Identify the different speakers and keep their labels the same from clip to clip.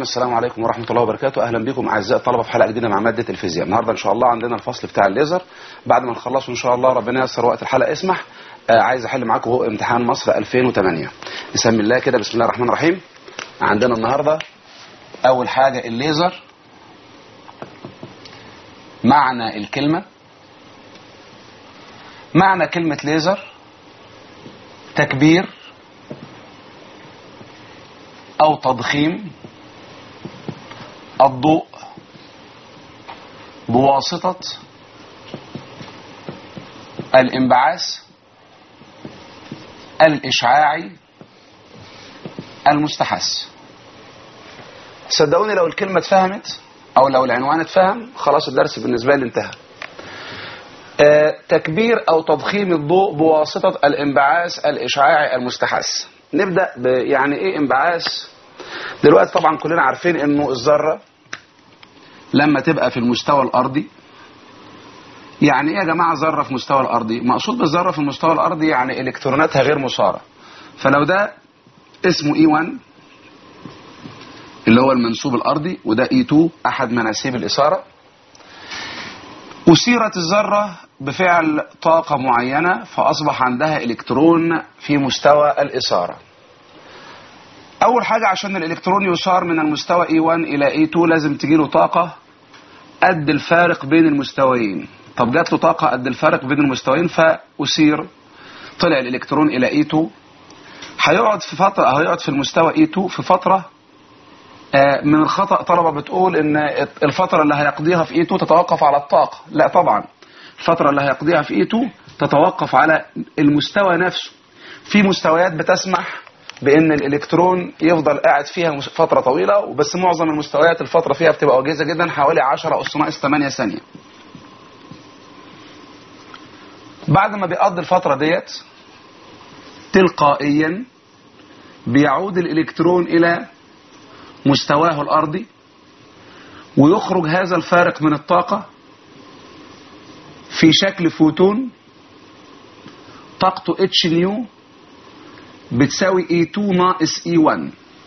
Speaker 1: السلام عليكم ورحمة الله وبركاته أهلا بكم أعزائي الطلبة في حلقة جديدة مع مادة الفيزياء النهاردة إن شاء الله عندنا الفصل بتاع الليزر بعد ما نخلصه إن شاء الله ربنا ييسر وقت الحلقة اسمح آه عايز أحل معاكم هو امتحان مصر 2008 نسمي الله كده بسم الله الرحمن الرحيم عندنا النهاردة أول حاجة الليزر معنى الكلمة معنى كلمة ليزر تكبير أو تضخيم الضوء بواسطة الانبعاث الإشعاعي المستحث صدقوني لو الكلمة اتفهمت أو لو العنوان اتفهم خلاص الدرس بالنسبة لي انتهى آه تكبير أو تضخيم الضوء بواسطة الانبعاث الإشعاعي المستحث نبدأ يعني إيه انبعاث دلوقتي طبعا كلنا عارفين انه الذره لما تبقى في المستوى الارضي يعني ايه يا جماعه ذره في مستوى الارضي مقصود بالذره في المستوى الارضي يعني الكتروناتها غير مثاره فلو ده اسمه اي 1 اللي هو المنسوب الارضي وده اي 2 احد مناسيب الاثاره أثيرت الذرة بفعل طاقة معينة فأصبح عندها إلكترون في مستوى الإثارة اول حاجه عشان الالكترون يثار من المستوى E1 الى E2 لازم تجيله طاقه قد الفارق بين المستويين طب جات له طاقه قد الفارق بين المستويين فاثير طلع الالكترون الى E2 هيقعد في فتره هيقعد في المستوى E2 في فتره من الخطا طلبه بتقول ان الفتره اللي هيقضيها في E2 تتوقف على الطاقه لا طبعا الفتره اللي هيقضيها في E2 تتوقف على المستوى نفسه في مستويات بتسمح بان الالكترون يفضل قاعد فيها فتره طويله وبس معظم المستويات الفتره فيها بتبقى وجيزه جدا حوالي 10 اس ناقص 8 ثانيه بعد ما بيقضي الفتره ديت تلقائيا بيعود الالكترون الى مستواه الارضي ويخرج هذا الفارق من الطاقه في شكل فوتون طاقته اتش نيو بتساوي E2 ناقص E1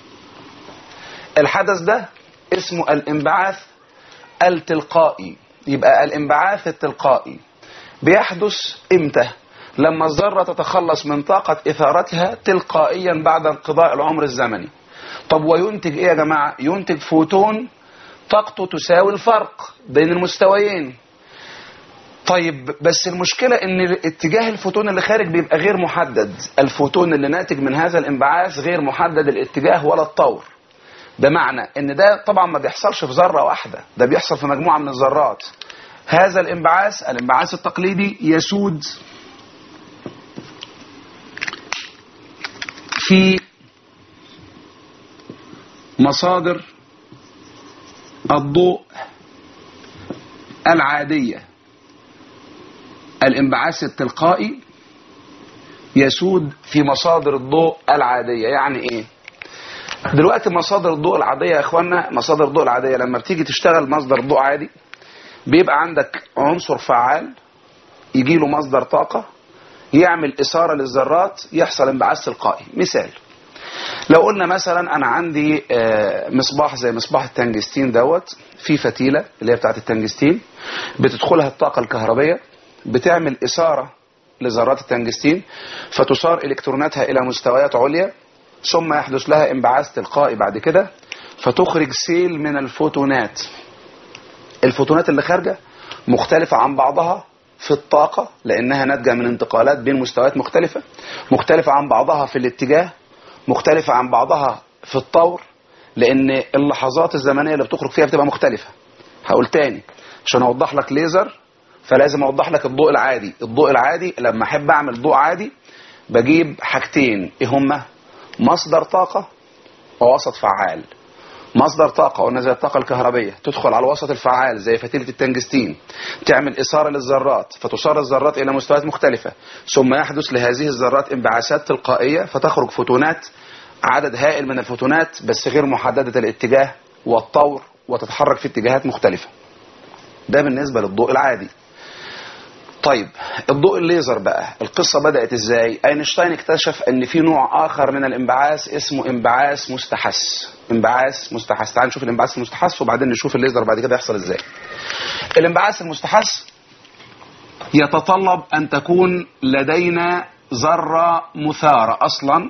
Speaker 1: الحدث ده اسمه الانبعاث التلقائي يبقى الانبعاث التلقائي بيحدث امتى لما الذرة تتخلص من طاقة إثارتها تلقائيا بعد انقضاء العمر الزمني طب وينتج ايه يا جماعة ينتج فوتون طاقته تساوي الفرق بين المستويين طيب بس المشكلة ان اتجاه الفوتون اللي خارج بيبقى غير محدد الفوتون اللي ناتج من هذا الانبعاث غير محدد الاتجاه ولا الطور بمعنى ان ده طبعا ما بيحصلش في ذرة واحدة ده بيحصل في مجموعة من الذرات هذا الانبعاث الانبعاث التقليدي يسود في مصادر الضوء العاديه الانبعاث التلقائي يسود في مصادر الضوء العادية يعني ايه دلوقتي مصادر الضوء العادية يا اخوانا مصادر الضوء العادية لما بتيجي تشتغل مصدر ضوء عادي بيبقى عندك عنصر فعال يجي له مصدر طاقة يعمل إثارة للذرات يحصل انبعاث تلقائي مثال لو قلنا مثلا انا عندي مصباح زي مصباح التنجستين دوت في فتيلة اللي هي بتاعت التنجستين بتدخلها الطاقة الكهربية بتعمل إثارة لذرات التنجستين فتثار إلكتروناتها إلى مستويات عليا ثم يحدث لها انبعاث تلقائي بعد كده فتخرج سيل من الفوتونات الفوتونات اللي خارجة مختلفة عن بعضها في الطاقة لأنها ناتجة من انتقالات بين مستويات مختلفة مختلفة عن بعضها في الاتجاه مختلفة عن بعضها في الطور لأن اللحظات الزمنية اللي بتخرج فيها بتبقى مختلفة هقول تاني عشان أوضح لك ليزر فلازم اوضح لك الضوء العادي الضوء العادي لما احب اعمل ضوء عادي بجيب حاجتين ايه هما مصدر طاقة ووسط فعال مصدر طاقة قلنا زي الطاقة الكهربية تدخل على الوسط الفعال زي فتيلة التنجستين تعمل إثارة للذرات فتثار الذرات إلى مستويات مختلفة ثم يحدث لهذه الذرات انبعاثات تلقائية فتخرج فوتونات عدد هائل من الفوتونات بس غير محددة الاتجاه والطور وتتحرك في اتجاهات مختلفة ده بالنسبة للضوء العادي طيب الضوء الليزر بقى القصة بدأت ازاي اينشتاين اكتشف ان في نوع اخر من الانبعاث اسمه انبعاث مستحث انبعاث مستحث تعال نشوف الانبعاث المستحث وبعدين نشوف الليزر بعد كده يحصل ازاي الانبعاث المستحث يتطلب ان تكون لدينا ذرة مثارة اصلا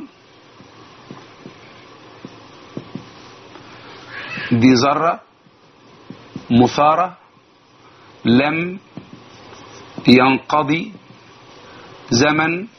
Speaker 1: دي ذرة مثارة لم ينقضي زمن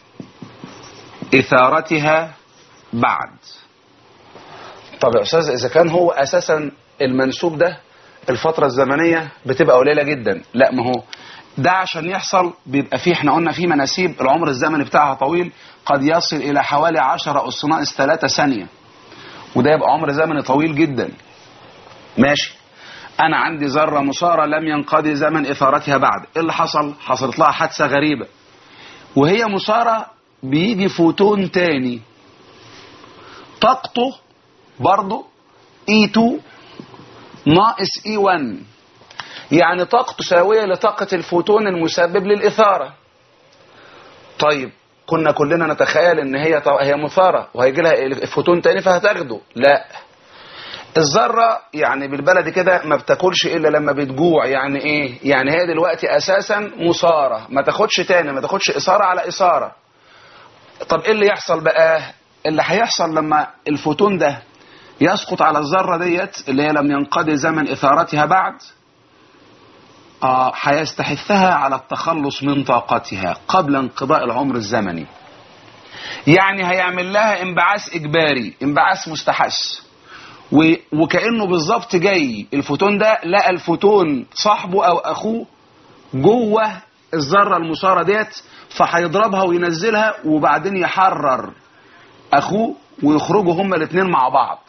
Speaker 1: إثارتها بعد طب يا أستاذ إذا كان هو أساسا المنسوب ده الفترة الزمنية بتبقى قليلة جدا لا ما هو ده عشان يحصل بيبقى فيه احنا قلنا فيه مناسيب العمر الزمني بتاعها طويل قد يصل إلى حوالي 10 أس ناقص 3 ثانية وده يبقى عمر زمني طويل جدا ماشي انا عندي ذره مثاره لم ينقضي زمن اثارتها بعد ايه اللي حصل حصلت لها حادثه غريبه وهي مثاره بيجي فوتون تاني طاقته برضه E2 ناقص E1 يعني طاقته ساويه لطاقه الفوتون المسبب للاثاره طيب كنا كلنا نتخيل ان هي هي مثاره وهيجي لها فوتون تاني فهتاخده لا الذرة يعني بالبلد كده ما بتاكلش الا لما بتجوع يعني ايه يعني هي دلوقتي اساسا مثارة ما تاخدش تاني ما تاخدش اثارة على اثارة طب ايه اللي يحصل بقى اللي هيحصل لما الفوتون ده يسقط على الذرة ديت اللي هي لم ينقضي زمن اثارتها بعد آه هيستحثها على التخلص من طاقتها قبل انقضاء العمر الزمني يعني هيعمل لها انبعاث اجباري انبعاث مستحث وكأنه بالظبط جاي الفوتون ده لقى الفوتون صاحبه او اخوه جوه الذره المثاره ديت فهيضربها وينزلها وبعدين يحرر اخوه ويخرجوا هما الاثنين مع بعض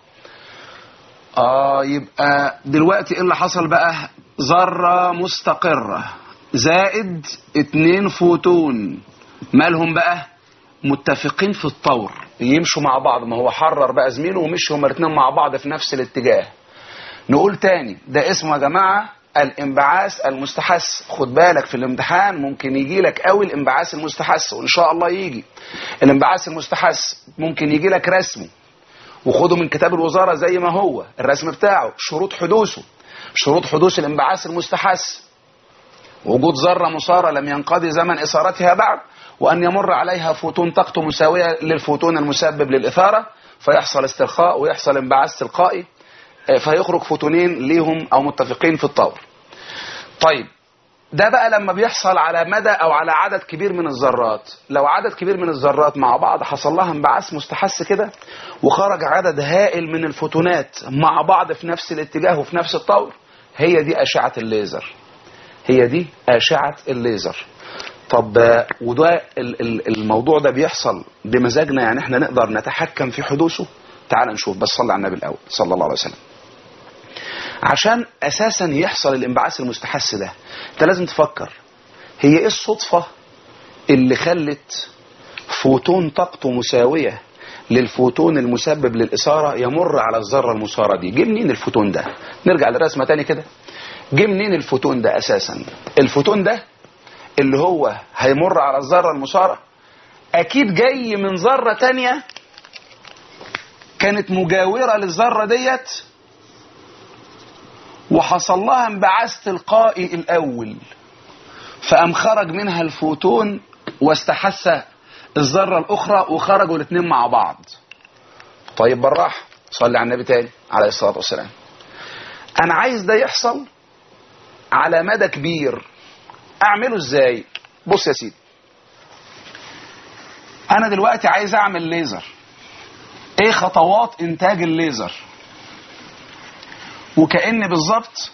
Speaker 1: اه يبقى دلوقتي ايه اللي حصل بقى ذره مستقره زائد اتنين فوتون مالهم بقى متفقين في الطور يمشوا مع بعض ما هو حرر بقى زميله ومشوا هما الاثنين مع بعض في نفس الاتجاه نقول تاني ده اسمه يا جماعه الانبعاث المستحث خد بالك في الامتحان ممكن يجي لك قوي الانبعاث المستحث وان شاء الله يجي الانبعاث المستحث ممكن يجي لك رسمه وخده من كتاب الوزاره زي ما هو الرسم بتاعه شروط حدوثه شروط حدوث الانبعاث المستحث وجود ذره مثاره لم ينقضي زمن اثارتها بعد وأن يمر عليها فوتون طاقته مساوية للفوتون المسبب للإثارة فيحصل استرخاء ويحصل انبعاث تلقائي فيخرج فوتونين ليهم أو متفقين في الطور طيب ده بقى لما بيحصل على مدى أو على عدد كبير من الذرات لو عدد كبير من الذرات مع بعض حصل لها انبعاث مستحث كده وخرج عدد هائل من الفوتونات مع بعض في نفس الاتجاه وفي نفس الطور هي دي أشعة الليزر هي دي أشعة الليزر طب وده الموضوع ده بيحصل بمزاجنا يعني احنا نقدر نتحكم في حدوثه تعال نشوف بس صلي على النبي الاول صلى الله عليه وسلم عشان اساسا يحصل الانبعاث المستحث ده انت لازم تفكر هي ايه الصدفه اللي خلت فوتون طاقته مساويه للفوتون المسبب للاثاره يمر على الذره المثاره دي جه منين الفوتون ده نرجع للرسمه تاني كده جه منين الفوتون ده اساسا الفوتون ده اللي هو هيمر على الذرة المثارة أكيد جاي من ذرة تانية كانت مجاورة للذرة ديت وحصل لها انبعاث تلقائي الأول فقام خرج منها الفوتون واستحث الذرة الأخرى وخرجوا الاثنين مع بعض طيب بالراحة صلي على النبي تاني عليه الصلاة والسلام أنا عايز ده يحصل على مدى كبير اعمله ازاي بص يا سيدي انا دلوقتي عايز اعمل ليزر ايه خطوات انتاج الليزر وكأن بالظبط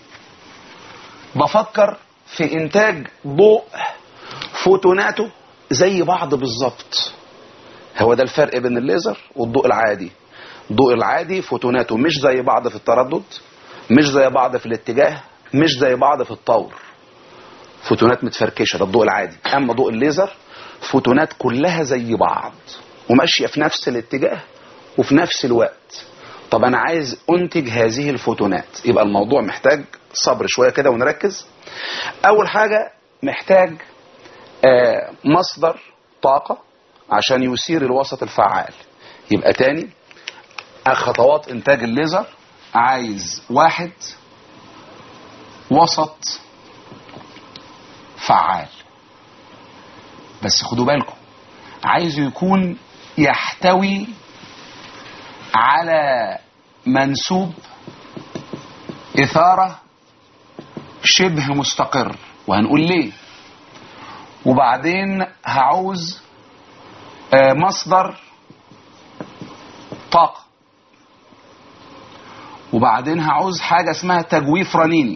Speaker 1: بفكر في انتاج ضوء فوتوناته زي بعض بالظبط هو ده الفرق بين الليزر والضوء العادي الضوء العادي فوتوناته مش زي بعض في التردد مش زي بعض في الاتجاه مش زي بعض في الطور فوتونات متفركشه ده الضوء العادي اما ضوء الليزر فوتونات كلها زي بعض وماشيه في نفس الاتجاه وفي نفس الوقت طب انا عايز انتج هذه الفوتونات يبقى الموضوع محتاج صبر شويه كده ونركز اول حاجه محتاج آه، مصدر طاقة عشان يثير الوسط الفعال يبقى تاني خطوات انتاج الليزر عايز واحد وسط فعال بس خدوا بالكم عايزه يكون يحتوي على منسوب إثارة شبه مستقر وهنقول ليه وبعدين هعوز آه، مصدر طاقة وبعدين هعوز حاجة اسمها تجويف رنيني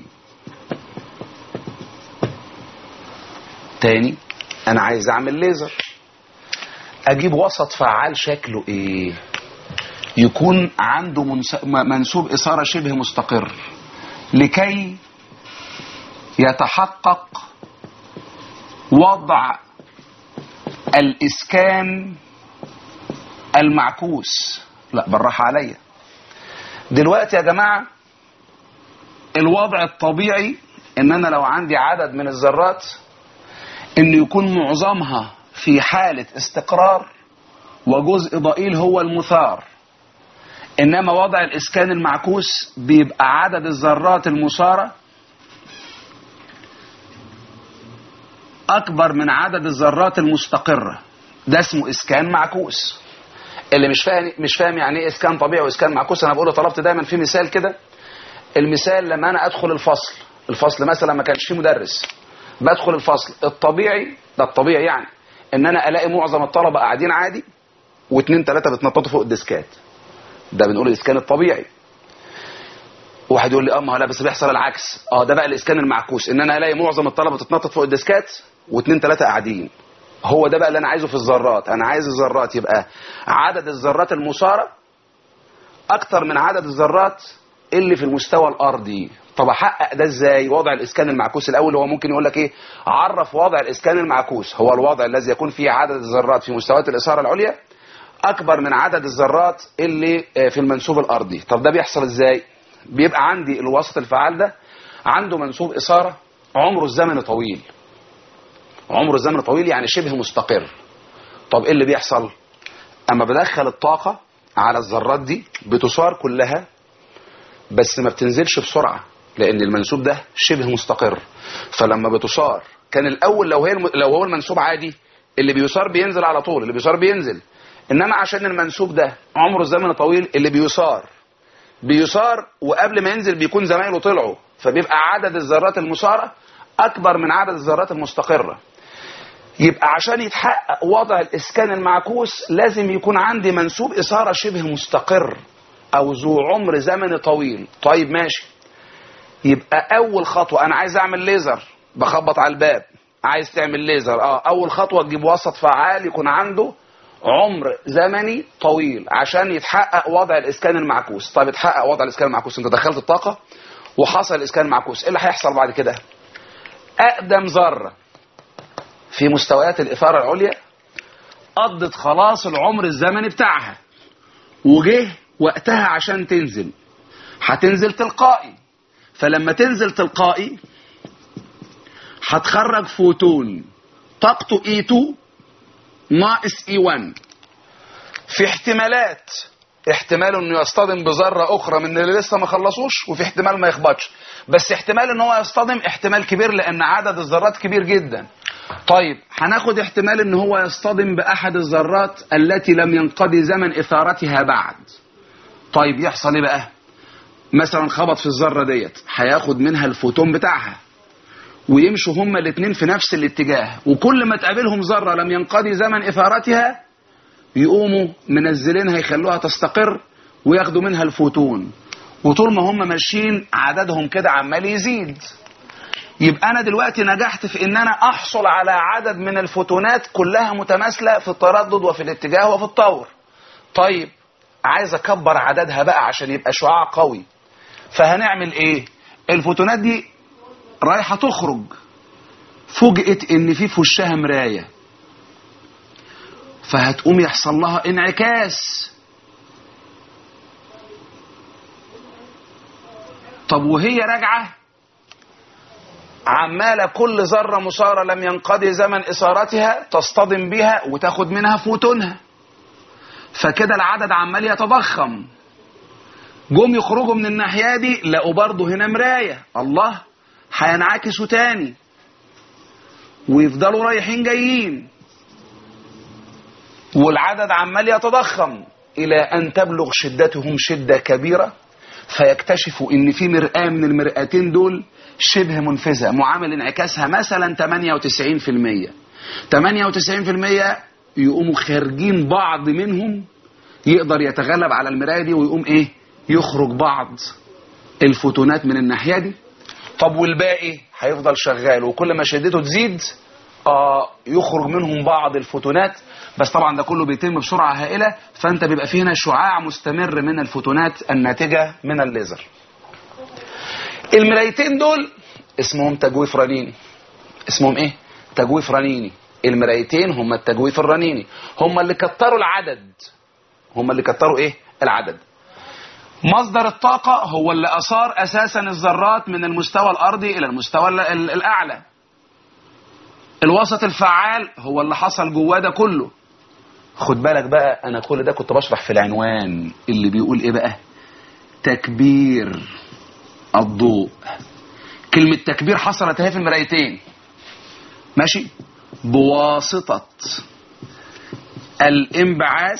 Speaker 1: تاني انا عايز اعمل ليزر اجيب وسط فعال شكله ايه يكون عنده منس- م- منسوب اثارة شبه مستقر لكي يتحقق وضع الاسكان المعكوس لا بالراحة عليا دلوقتي يا جماعة الوضع الطبيعي ان انا لو عندي عدد من الذرات ان يكون معظمها في حالة استقرار وجزء ضئيل هو المثار انما وضع الاسكان المعكوس بيبقى عدد الذرات المثارة اكبر من عدد الذرات المستقرة ده اسمه اسكان معكوس اللي مش فاهم مش فاهم يعني ايه اسكان طبيعي واسكان معكوس انا بقوله طلبت دايما في مثال كده المثال لما انا ادخل الفصل الفصل مثلا ما كانش فيه مدرس بدخل الفصل الطبيعي ده الطبيعي يعني ان انا الاقي معظم الطلبه قاعدين عادي واثنين ثلاثه بيتنططوا فوق الديسكات ده بنقول الاسكان الطبيعي واحد يقول لي اه ما هو لا بس بيحصل العكس اه ده بقى الاسكان المعكوس ان انا الاقي معظم الطلبه بتتنطط فوق الديسكات واثنين ثلاثه قاعدين هو ده بقى اللي انا عايزه في الذرات انا عايز الذرات يبقى عدد الذرات المثاره اكتر من عدد الذرات اللي في المستوى الارضي طب احقق ده ازاي وضع الاسكان المعكوس الاول هو ممكن يقول لك ايه عرف وضع الاسكان المعكوس هو الوضع الذي يكون فيه عدد الذرات في مستويات الاثاره العليا اكبر من عدد الذرات اللي آه، في المنسوب الارضي طب ده بيحصل ازاي بيبقى عندي الوسط الفعال ده عنده منسوب اثاره عمره الزمني طويل عمره الزمني طويل يعني شبه مستقر طب ايه اللي بيحصل اما بدخل الطاقه على الذرات دي بتثار كلها بس ما بتنزلش بسرعه لان المنسوب ده شبه مستقر فلما بتثار كان الاول لو هي الم... لو هو المنسوب عادي اللي بيثار بينزل على طول اللي بيثار بينزل انما عشان المنسوب ده عمره الزمن طويل اللي بيثار بيثار وقبل ما ينزل بيكون زمايله طلعوا فبيبقى عدد الذرات المثاره اكبر من عدد الذرات المستقره يبقى عشان يتحقق وضع الاسكان المعكوس لازم يكون عندي منسوب اثاره شبه مستقر او ذو عمر زمني طويل طيب ماشي يبقى اول خطوه انا عايز اعمل ليزر بخبط على الباب عايز تعمل ليزر اه اول خطوه تجيب وسط فعال يكون عنده عمر زمني طويل عشان يتحقق وضع الاسكان المعكوس طيب اتحقق وضع الاسكان المعكوس انت دخلت الطاقه وحصل الاسكان المعكوس ايه اللي هيحصل بعد كده اقدم ذره في مستويات الاثاره العليا قضت خلاص العمر الزمني بتاعها وجه وقتها عشان تنزل هتنزل تلقائي فلما تنزل تلقائي هتخرج فوتون طاقته E2 ناقص E1 في احتمالات احتمال انه يصطدم بذره اخرى من اللي لسه ما خلصوش وفي احتمال ما يخبطش بس احتمال ان هو يصطدم احتمال كبير لان عدد الذرات كبير جدا طيب هناخد احتمال ان هو يصطدم باحد الذرات التي لم ينقضي زمن اثارتها بعد طيب يحصل ايه بقى مثلا خبط في الذره ديت هياخد منها الفوتون بتاعها ويمشوا هما الاثنين في نفس الاتجاه وكل ما تقابلهم ذره لم ينقضي زمن اثارتها يقوموا منزلينها يخلوها تستقر وياخدوا منها الفوتون وطول ما هم ماشيين عددهم كده عمال يزيد يبقى انا دلوقتي نجحت في ان انا احصل على عدد من الفوتونات كلها متماثله في التردد وفي الاتجاه وفي الطور طيب عايز اكبر عددها بقى عشان يبقى شعاع قوي فهنعمل ايه الفوتونات دي رايحه تخرج فوجئت ان في في وشها مرايه فهتقوم يحصل لها انعكاس طب وهي راجعه عمالة كل ذرة مثارة لم ينقضي زمن إثارتها تصطدم بها وتاخد منها فوتونها فكده العدد عمال يتضخم جم يخرجوا من الناحية دي لقوا برضه هنا مراية الله هينعكسوا تاني ويفضلوا رايحين جايين والعدد عمال يتضخم إلى أن تبلغ شدتهم شدة كبيرة فيكتشفوا إن في مرآة من المرآتين دول شبه منفذة معامل انعكاسها مثلا 98% 98% يقوموا خارجين بعض منهم يقدر يتغلب على المراية دي ويقوم إيه يخرج بعض الفوتونات من الناحية دي طب والباقي هيفضل شغال وكل ما شدته تزيد آه يخرج منهم بعض الفوتونات بس طبعا ده كله بيتم بسرعة هائلة فانت بيبقى فيه هنا شعاع مستمر من الفوتونات الناتجة من الليزر المرايتين دول اسمهم تجويف رنيني اسمهم ايه تجويف رنيني المرايتين هم التجويف الرنيني هم اللي كتروا العدد هم اللي كتروا ايه العدد مصدر الطاقة هو اللي أثار أساسا الذرات من المستوى الأرضي إلى المستوى ال- ال- الأعلى الوسط الفعال هو اللي حصل جواه ده كله خد بالك بقى أنا كل ده كنت بشرح في العنوان اللي بيقول إيه بقى تكبير الضوء كلمة تكبير حصلت اهي في المرايتين ماشي بواسطة الانبعاث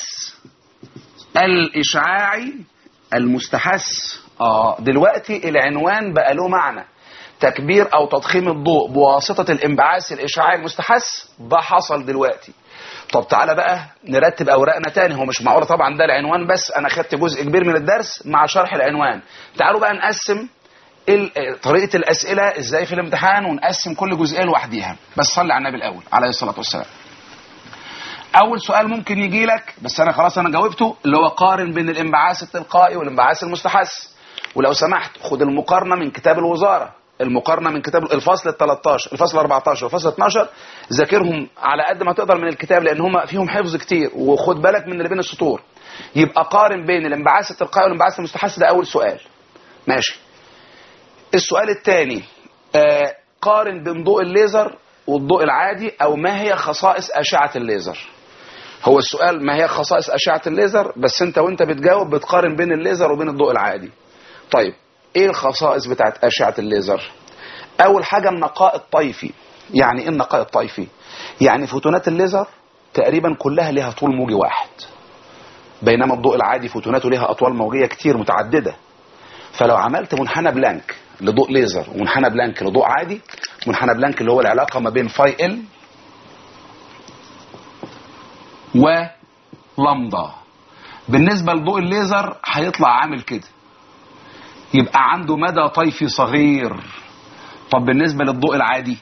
Speaker 1: الإشعاعي المستحث اه دلوقتي العنوان بقى له معنى تكبير او تضخيم الضوء بواسطة الانبعاث الاشعاعي المستحث ده حصل دلوقتي طب تعالى بقى نرتب اوراقنا تاني هو مش معقول طبعا ده العنوان بس انا خدت جزء كبير من الدرس مع شرح العنوان تعالوا بقى نقسم ال- طريقة الاسئلة ازاي في الامتحان ونقسم كل جزئية لوحديها بس صلي على النبي الاول عليه الصلاة والسلام اول سؤال ممكن يجي لك بس انا خلاص انا جاوبته اللي هو قارن بين الانبعاث التلقائي والانبعاث المستحث ولو سمحت خد المقارنه من كتاب الوزاره المقارنه من كتاب الفصل ال 13 الفصل 14 والفصل 12 ذاكرهم على قد ما تقدر من الكتاب لان هم فيهم حفظ كتير وخد بالك من اللي بين السطور يبقى قارن بين الانبعاث التلقائي والانبعاث المستحث ده اول سؤال ماشي السؤال الثاني آه قارن بين ضوء الليزر والضوء العادي او ما هي خصائص اشعه الليزر هو السؤال ما هي خصائص أشعة الليزر بس انت وانت بتجاوب بتقارن بين الليزر وبين الضوء العادي طيب ايه الخصائص بتاعت أشعة الليزر اول حاجة النقاء الطيفي يعني ايه النقاء الطيفي يعني فوتونات الليزر تقريبا كلها لها طول موجي واحد بينما الضوء العادي فوتوناته لها اطوال موجية كتير متعددة فلو عملت منحنى بلانك لضوء ليزر ومنحنى بلانك لضوء عادي منحنى بلانك اللي هو العلاقة ما بين فاي ال ولمضة بالنسبة لضوء الليزر هيطلع عامل كده يبقى عنده مدى طيفي صغير طب بالنسبة للضوء العادي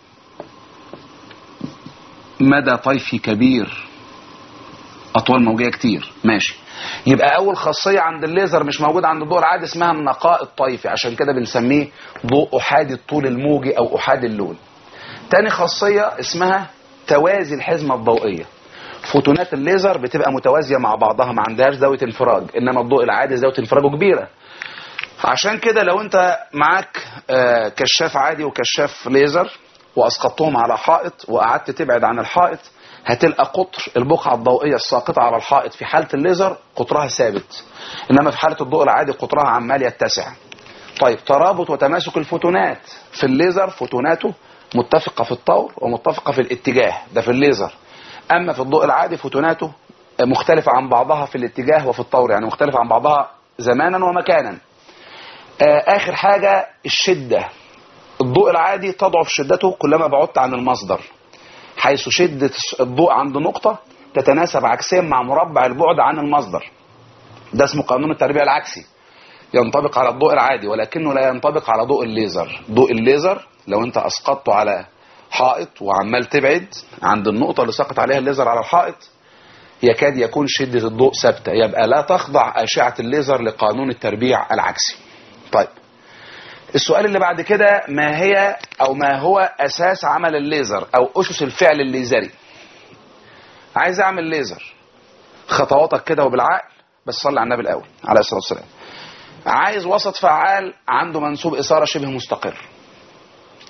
Speaker 1: مدى طيفي كبير أطوال موجية كتير ماشي يبقى أول خاصية عند الليزر مش موجودة عند الضوء العادي اسمها النقاء الطيفي عشان كده بنسميه ضوء أحادي الطول الموجي أو أحادي اللون تاني خاصية اسمها توازي الحزمة الضوئية فوتونات الليزر بتبقى متوازية مع بعضها ما عندهاش زاوية انفراج انما الضوء العادي زاوية انفراجه كبيرة عشان كده لو انت معاك آه، كشاف عادي وكشاف ليزر واسقطتهم على حائط وقعدت تبعد عن الحائط هتلقى قطر البقعة الضوئية الساقطة على الحائط في حالة الليزر قطرها ثابت انما في حالة الضوء العادي قطرها عمال يتسع طيب ترابط وتماسك الفوتونات في الليزر فوتوناته متفقة في الطور ومتفقة في الاتجاه ده في الليزر اما في الضوء العادي فوتوناته مختلفة عن بعضها في الاتجاه وفي الطور يعني مختلفة عن بعضها زمانا ومكانا آه، اخر حاجة الشدة الضوء العادي تضعف شدته كلما بعدت عن المصدر حيث شدة الضوء عند نقطة تتناسب عكسيا مع مربع البعد عن المصدر ده اسمه قانون التربيع العكسي ينطبق على الضوء العادي ولكنه لا ينطبق على ضوء الليزر ضوء الليزر لو انت اسقطته على حائط وعمال تبعد عند النقطة اللي سقط عليها الليزر على الحائط يكاد يكون شدة الضوء ثابتة يبقى لا تخضع أشعة الليزر لقانون التربيع العكسي طيب السؤال اللي بعد كده ما هي أو ما هو أساس عمل الليزر أو أسس الفعل الليزري عايز أعمل ليزر خطواتك كده وبالعقل بس صلي على النبي الأول عليه الصلاة والسلام عايز وسط فعال عنده منسوب إثارة شبه مستقر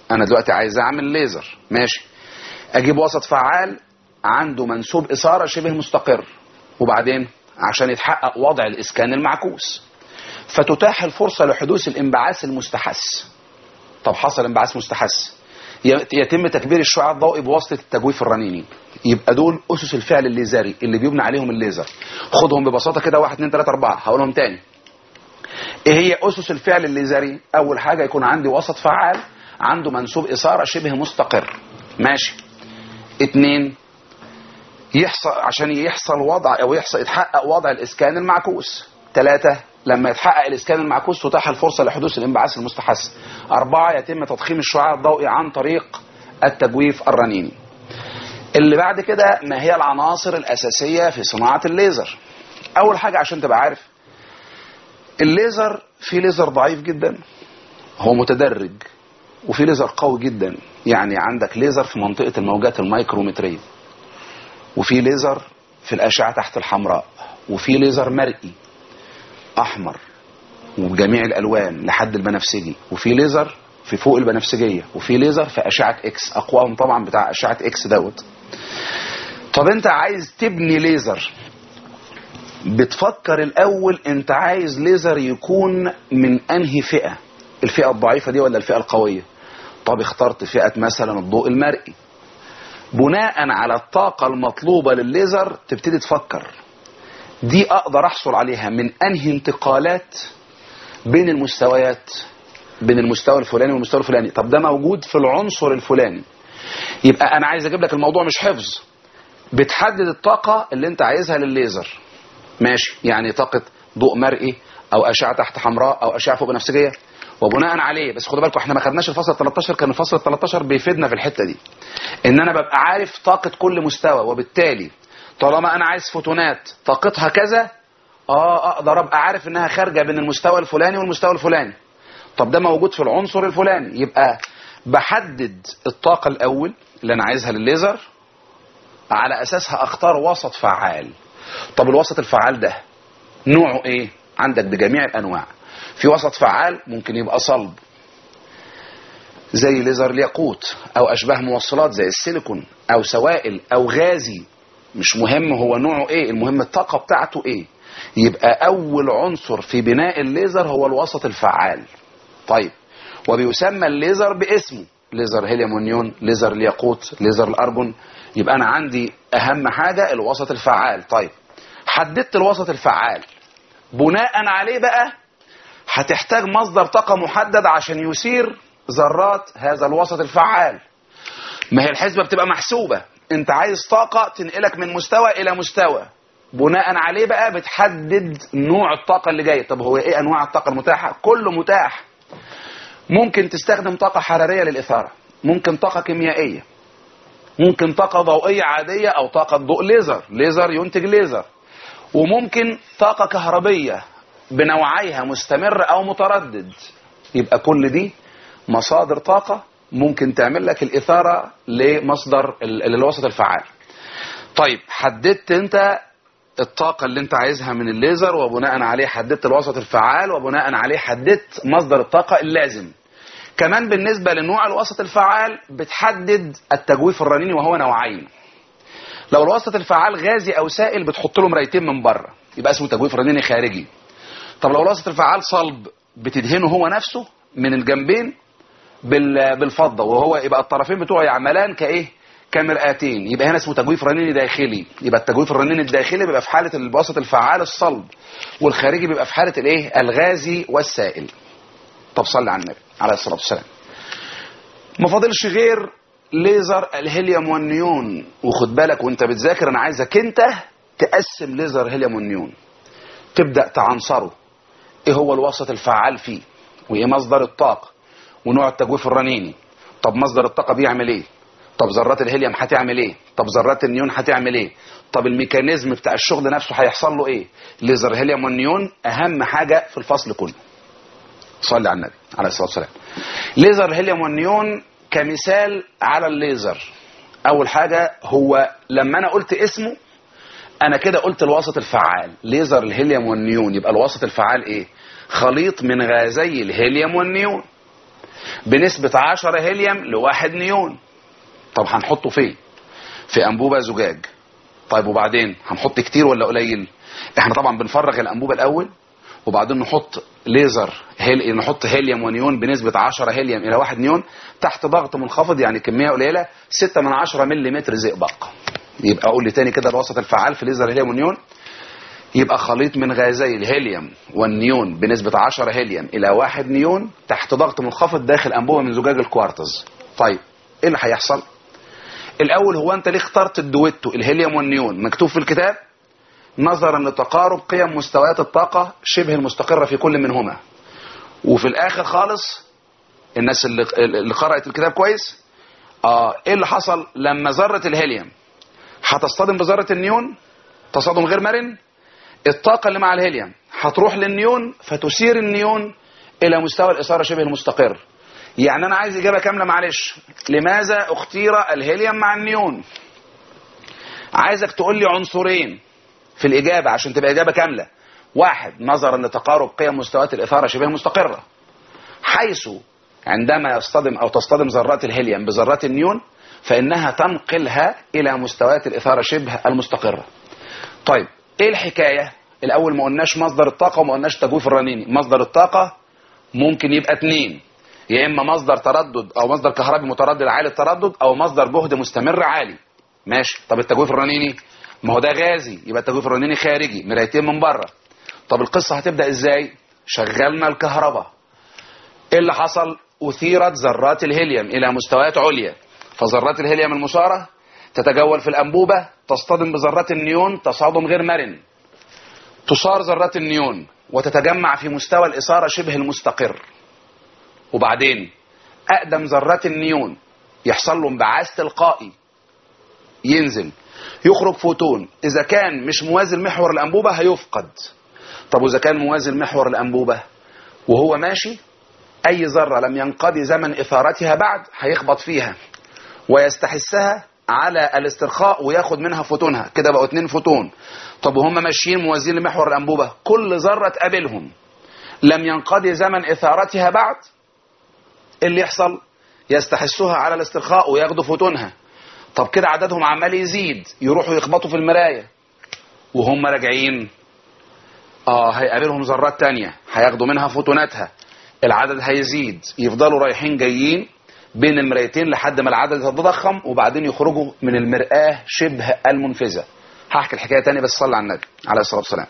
Speaker 1: انا دلوقتي عايز اعمل ليزر ماشي اجيب وسط فعال عنده منسوب اثاره شبه مستقر وبعدين عشان يتحقق وضع الاسكان المعكوس فتتاح الفرصه لحدوث الانبعاث المستحث طب حصل انبعاث مستحث يتم تكبير الشعاع الضوئي بواسطه التجويف الرنيني يبقى دول اسس الفعل الليزري اللي بيبنى عليهم الليزر خدهم ببساطه كده 1 2 3 4 هقولهم تاني ايه هي اسس الفعل الليزري اول حاجه يكون عندي وسط فعال عنده منسوب اثاره شبه مستقر ماشي اتنين يحصل عشان يحصل وضع او يحصل يتحقق وضع الاسكان المعكوس ثلاثة لما يتحقق الاسكان المعكوس تتاح الفرصه لحدوث الانبعاث المستحث أربعة يتم تضخيم الشعاع الضوئي عن طريق التجويف الرنيني اللي بعد كده ما هي العناصر الأساسية في صناعة الليزر أول حاجة عشان تبقى عارف الليزر في ليزر ضعيف جدا هو متدرج وفي ليزر قوي جدا يعني عندك ليزر في منطقة الموجات الميكرومترية وفي ليزر في الأشعة تحت الحمراء وفي ليزر مرئي أحمر وبجميع الألوان لحد البنفسجي وفي ليزر في فوق البنفسجية وفي ليزر في أشعة إكس أقواهم طبعا بتاع أشعة إكس دوت طب أنت عايز تبني ليزر بتفكر الأول أنت عايز ليزر يكون من أنهي فئة الفئة الضعيفة دي ولا الفئة القوية طب اخترت فئة مثلا الضوء المرئي بناء على الطاقة المطلوبة للليزر تبتدي تفكر دي اقدر احصل عليها من انهي انتقالات بين المستويات بين المستوى الفلاني والمستوى الفلاني طب ده موجود في العنصر الفلاني يبقى انا عايز اجيب لك الموضوع مش حفظ بتحدد الطاقة اللي انت عايزها للليزر ماشي يعني طاقة ضوء مرئي او اشعة تحت حمراء او اشعة فوق بنفسجية وبناء عليه بس خدوا بالكم احنا ما خدناش الفصل 13 كان الفصل 13 بيفيدنا في الحته دي ان انا ببقى عارف طاقه كل مستوى وبالتالي طالما انا عايز فوتونات طاقتها كذا اه اقدر ابقى عارف انها خارجه بين المستوى الفلاني والمستوى الفلاني طب ده موجود في العنصر الفلاني يبقى بحدد الطاقه الاول اللي انا عايزها للليزر على اساسها اختار وسط فعال طب الوسط الفعال ده نوعه ايه عندك بجميع الانواع في وسط فعال ممكن يبقى صلب زي ليزر الياقوت او اشباه موصلات زي السيليكون او سوائل او غازي مش مهم هو نوعه ايه المهم الطاقة بتاعته ايه يبقى اول عنصر في بناء الليزر هو الوسط الفعال طيب وبيسمى الليزر باسمه ليزر هيليومونيون ليزر الياقوت ليزر الارجون يبقى انا عندي اهم حاجة الوسط الفعال طيب حددت الوسط الفعال بناء عليه بقى هتحتاج مصدر طاقة محدد عشان يثير ذرات هذا الوسط الفعال ما هي الحسبة بتبقى محسوبة انت عايز طاقة تنقلك من مستوى الى مستوى بناء عليه بقى بتحدد نوع الطاقة اللي جاية طب هو ايه انواع الطاقة المتاحة كله متاح ممكن تستخدم طاقة حرارية للإثارة ممكن طاقة كيميائية ممكن طاقة ضوئية عادية أو طاقة ضوء ليزر ليزر ينتج ليزر وممكن طاقة كهربية بنوعيها مستمر أو متردد يبقى كل دي مصادر طاقة ممكن تعمل لك الإثارة لمصدر الوسط الفعال طيب حددت انت الطاقة اللي انت عايزها من الليزر وبناء عليه حددت الوسط الفعال وبناء عليه حددت مصدر الطاقة اللازم كمان بالنسبة لنوع الوسط الفعال بتحدد التجويف الرنيني وهو نوعين لو الوسط الفعال غازي او سائل بتحط له مرايتين من بره يبقى اسمه تجويف رنيني خارجي طب لو الوسط الفعال صلب بتدهنه هو نفسه من الجنبين بالفضه وهو يبقى الطرفين بتوعه يعملان كايه كمرآتين يبقى هنا اسمه تجويف رنيني داخلي يبقى التجويف الرنيني الداخلي بيبقى في حاله الوسط الفعال الصلب والخارجي بيبقى في حاله الايه الغازي والسائل طب صلي على النبي عليه الصلاه والسلام ما فاضلش غير ليزر الهيليوم والنيون وخد بالك وانت بتذاكر انا عايزك انت تقسم ليزر هيليوم والنيون تبدا تعنصره ايه هو الوسط الفعال فيه وايه مصدر الطاقه ونوع التجويف الرنيني طب مصدر الطاقه بيعمل ايه طب ذرات الهيليوم هتعمل ايه طب ذرات النيون هتعمل ايه طب الميكانيزم بتاع الشغل نفسه هيحصل له ايه ليزر هيليوم والنيون اهم حاجه في الفصل كله صلي على النبي عليه الصلاه والسلام ليزر الهيليوم والنيون كمثال على الليزر اول حاجه هو لما انا قلت اسمه انا كده قلت الوسط الفعال ليزر الهيليوم والنيون يبقى الوسط الفعال ايه خليط من غازي الهيليوم والنيون بنسبة 10 هيليوم لواحد نيون طب هنحطه فين في انبوبة زجاج طيب وبعدين هنحط كتير ولا قليل احنا طبعا بنفرغ الانبوبة الاول وبعدين نحط ليزر هيل... نحط هيليوم ونيون بنسبة 10 هيليوم الى 1 نيون تحت ضغط منخفض يعني كمية قليلة 6 من 10 ملم زئبق يبقى اقول لي تاني كده الوسط الفعال في ليزر هيليوم ونيون يبقى خليط من غازي الهيليوم والنيون بنسبة 10 هيليوم الى 1 نيون تحت ضغط منخفض داخل انبوبة من زجاج الكوارتز طيب ايه اللي هيحصل الاول هو انت ليه اخترت الدويتو الهيليوم والنيون مكتوب في الكتاب نظرا لتقارب قيم مستويات الطاقة شبه المستقرة في كل منهما وفي الاخر خالص الناس اللي, اللي قرأت الكتاب كويس اه ايه اللي حصل لما ذرة الهيليوم هتصطدم بذرة النيون تصادم غير مرن الطاقة اللي مع الهيليوم هتروح للنيون فتثير النيون الى مستوى الاثارة شبه المستقر يعني انا عايز اجابة كاملة معلش لماذا اختير الهيليوم مع النيون عايزك تقول لي عنصرين في الإجابة عشان تبقى إجابة كاملة واحد نظرا لتقارب قيم مستويات الإثارة شبه مستقرة حيث عندما يصطدم أو تصطدم ذرات الهيليوم بذرات النيون فإنها تنقلها إلى مستويات الإثارة شبه المستقرة طيب إيه الحكاية الأول ما قلناش مصدر الطاقة وما قلناش تجويف الرنيني مصدر الطاقة ممكن يبقى اتنين يا إما مصدر تردد أو مصدر كهربي متردد عالي التردد أو مصدر جهد مستمر عالي ماشي طب التجويف الرنيني ما هو ده غازي يبقى التجويف الرنيني خارجي مرايتين من بره طب القصة هتبدأ ازاي شغلنا الكهرباء ايه اللي حصل اثيرت ذرات الهيليوم الى مستويات عليا فذرات الهيليوم المثارة تتجول في الانبوبة تصطدم بذرات النيون تصادم غير مرن تصار ذرات النيون وتتجمع في مستوى الإثارة شبه المستقر وبعدين أقدم ذرات النيون يحصل له انبعاث تلقائي ينزل يخرج فوتون اذا كان مش موازي لمحور الانبوبه هيفقد طب واذا كان موازي لمحور الانبوبه وهو ماشي اي ذره لم ينقضي زمن اثارتها بعد هيخبط فيها ويستحسها على الاسترخاء وياخد منها فوتونها كده بقوا اتنين فوتون طب وهم ماشيين موازين لمحور الانبوبه كل ذره تقابلهم لم ينقضي زمن اثارتها بعد اللي يحصل يستحسها على الاسترخاء وياخدوا فوتونها طب كده عددهم عمال يزيد يروحوا يخبطوا في المراية وهم راجعين اه هيقابلهم ذرات تانية هياخدوا منها فوتوناتها العدد هيزيد يفضلوا رايحين جايين بين المرايتين لحد ما العدد يتضخم وبعدين يخرجوا من المرآة شبه المنفذة هحكي الحكاية تاني بس صلى على النبي عليه الصلاة والسلام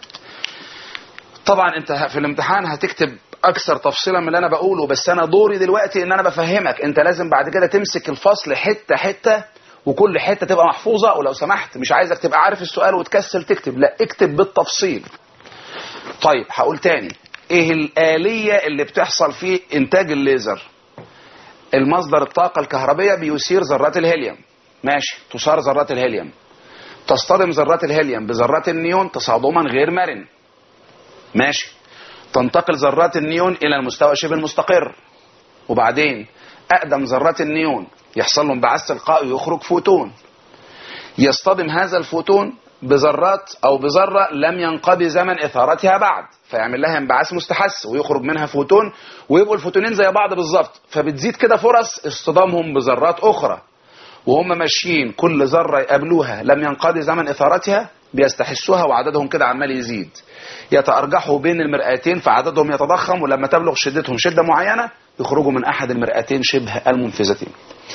Speaker 1: طبعا انت في الامتحان هتكتب اكثر تفصيلا من اللي انا بقوله بس انا دوري دلوقتي ان انا بفهمك انت لازم بعد كده تمسك الفصل حتة حتة وكل حتة تبقى محفوظة ولو سمحت مش عايزك تبقى عارف السؤال وتكسل تكتب لا اكتب بالتفصيل طيب هقول تاني ايه الآلية اللي بتحصل في انتاج الليزر المصدر الطاقة الكهربية بيثير ذرات الهيليوم ماشي تثار ذرات الهيليوم تصطدم ذرات الهيليوم بذرات النيون تصادما غير مرن ماشي تنتقل ذرات النيون الى المستوى شبه المستقر وبعدين اقدم ذرات النيون يحصل له انبعاث تلقائي ويخرج فوتون يصطدم هذا الفوتون بذرات او بذره لم ينقضي زمن اثارتها بعد فيعمل لها انبعاث مستحث ويخرج منها فوتون ويبقوا الفوتونين زي بعض بالظبط فبتزيد كده فرص اصطدامهم بذرات اخرى وهم ماشيين كل ذره يقابلوها لم ينقضي زمن اثارتها بيستحسوها وعددهم كده عمال يزيد يتأرجحوا بين المرآتين فعددهم يتضخم ولما تبلغ شدتهم شدة معينة يخرجوا من أحد المرآتين شبه المنفذتين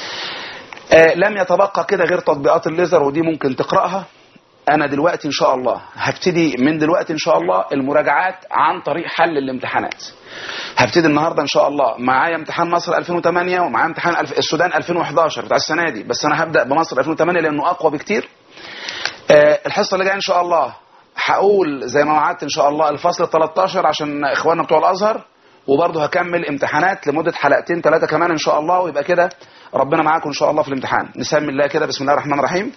Speaker 1: آه لم يتبقى كده غير تطبيقات الليزر ودي ممكن تقرأها أنا دلوقتي إن شاء الله هبتدي من دلوقتي إن شاء الله المراجعات عن طريق حل الامتحانات هبتدي النهاردة إن شاء الله معايا امتحان مصر 2008 ومعايا امتحان الف... السودان 2011 بتاع السنة دي بس أنا هبدأ بمصر 2008 لأنه أقوى بكتير آه الحصة اللي جاية إن شاء الله هقول زي ما وعدت إن شاء الله الفصل 13 عشان إخواننا بتوع الأزهر وبرضه هكمل امتحانات لمدة حلقتين ثلاثة كمان إن شاء الله ويبقى كده ربنا معاكم إن شاء الله في الامتحان نسمي الله كده بسم الله الرحمن الرحيم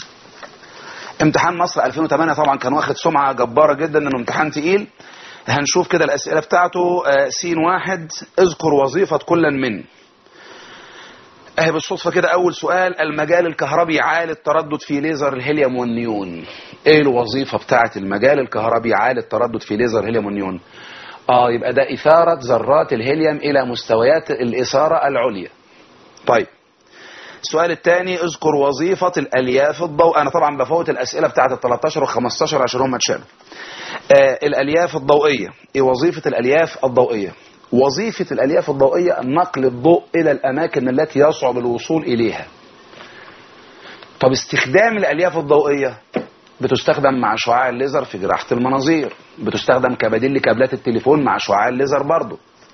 Speaker 1: امتحان مصر 2008 طبعا كان واخد سمعة جبارة جدا انه امتحان تقيل هنشوف كده الاسئلة بتاعته سين واحد اذكر وظيفة كل من اهي بالصدفة كده اول سؤال المجال الكهربي عالي التردد في ليزر الهيليوم والنيون ايه الوظيفة بتاعت المجال الكهربي عالي التردد في ليزر الهيليوم والنيون اه يبقى ده إثارة ذرات الهيليوم إلى مستويات الإثارة العليا طيب السؤال الثاني اذكر وظيفة الألياف الضوء أنا طبعا بفوت الأسئلة بتاعت ال 13 و 15 عشان هم اتشالوا آه الألياف الضوئية إيه وظيفة الألياف الضوئية وظيفة الألياف الضوئية نقل الضوء إلى الأماكن التي يصعب الوصول إليها طب استخدام الألياف الضوئية بتستخدم مع شعاع الليزر في جراحة المناظير بتستخدم كبديل لكابلات التليفون مع شعاع الليزر برضه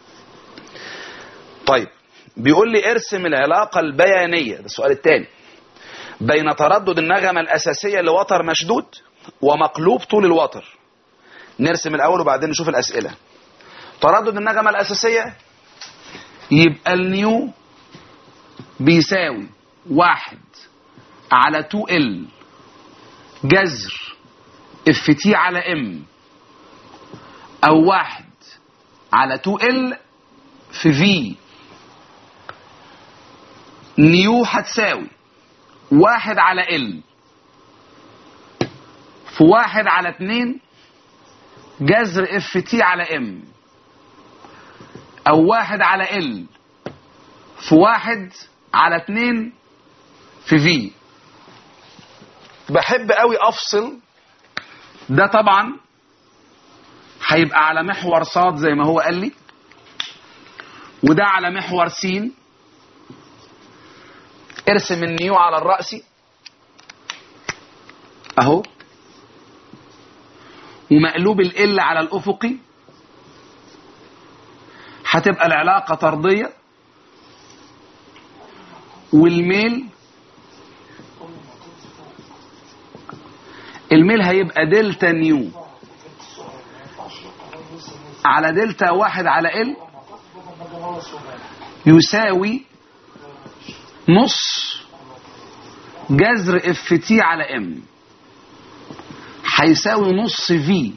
Speaker 1: طيب بيقول لي ارسم العلاقة البيانية ده السؤال الثاني بين تردد النغمة الأساسية لوتر مشدود ومقلوب طول الوتر نرسم الأول وبعدين نشوف الأسئلة تردد النغمة الأساسية يبقى النيو بيساوي واحد على 2 ال جذر اف تي على ام او واحد على 2 ال في في نيو هتساوي واحد على ال في واحد على اتنين جذر اف تي على ام او واحد على ال في واحد على اتنين في في بحب قوي افصل ده طبعا هيبقى على محور صاد زي ما هو قال لي وده على محور س ارسم النيو على الرأسي اهو ومقلوب ال على الافقي هتبقى العلاقة طردية والميل الميل هيبقى دلتا نيو على دلتا واحد على ال يساوي نص جذر اف تي على ام هيساوي نص في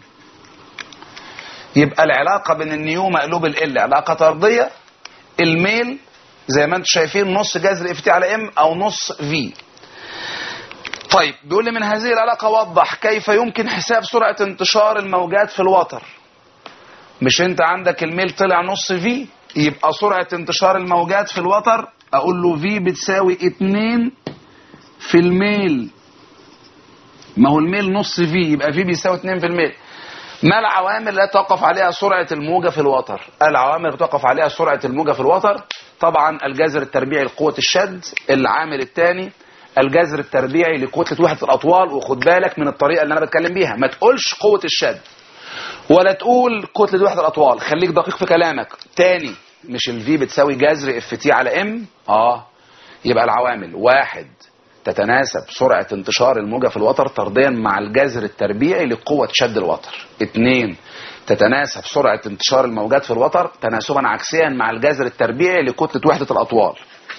Speaker 1: يبقى العلاقة بين النيو مقلوب ال علاقة طردية الميل زي ما انتم شايفين نص جذر اف تي على ام او نص في طيب بيقول لي من هذه العلاقة وضح كيف يمكن حساب سرعة انتشار الموجات في الوتر مش انت عندك الميل طلع نص في يبقى سرعة انتشار الموجات في الوتر اقول له في بتساوي 2 في الميل ما هو الميل نص في يبقى في بيساوي 2 في الميل ما العوامل التي توقف عليها سرعة الموجة في الوتر العوامل التي توقف عليها سرعة الموجة في الوتر طبعا الجذر التربيعي لقوة الشد العامل الثاني الجذر التربيعي لكتلة وحدة الأطوال وخد بالك من الطريقة اللي أنا بتكلم بيها ما تقولش قوة الشد ولا تقول كتلة وحدة الأطوال خليك دقيق في كلامك تاني مش الفي بتساوي جذر اف تي على ام اه يبقى العوامل واحد تتناسب سرعة انتشار الموجة في الوتر طرديا مع الجذر التربيعي لقوة شد الوتر اثنين تتناسب سرعة انتشار الموجات في الوتر تناسبا عكسيا مع الجذر التربيعي لكتلة وحدة الأطوال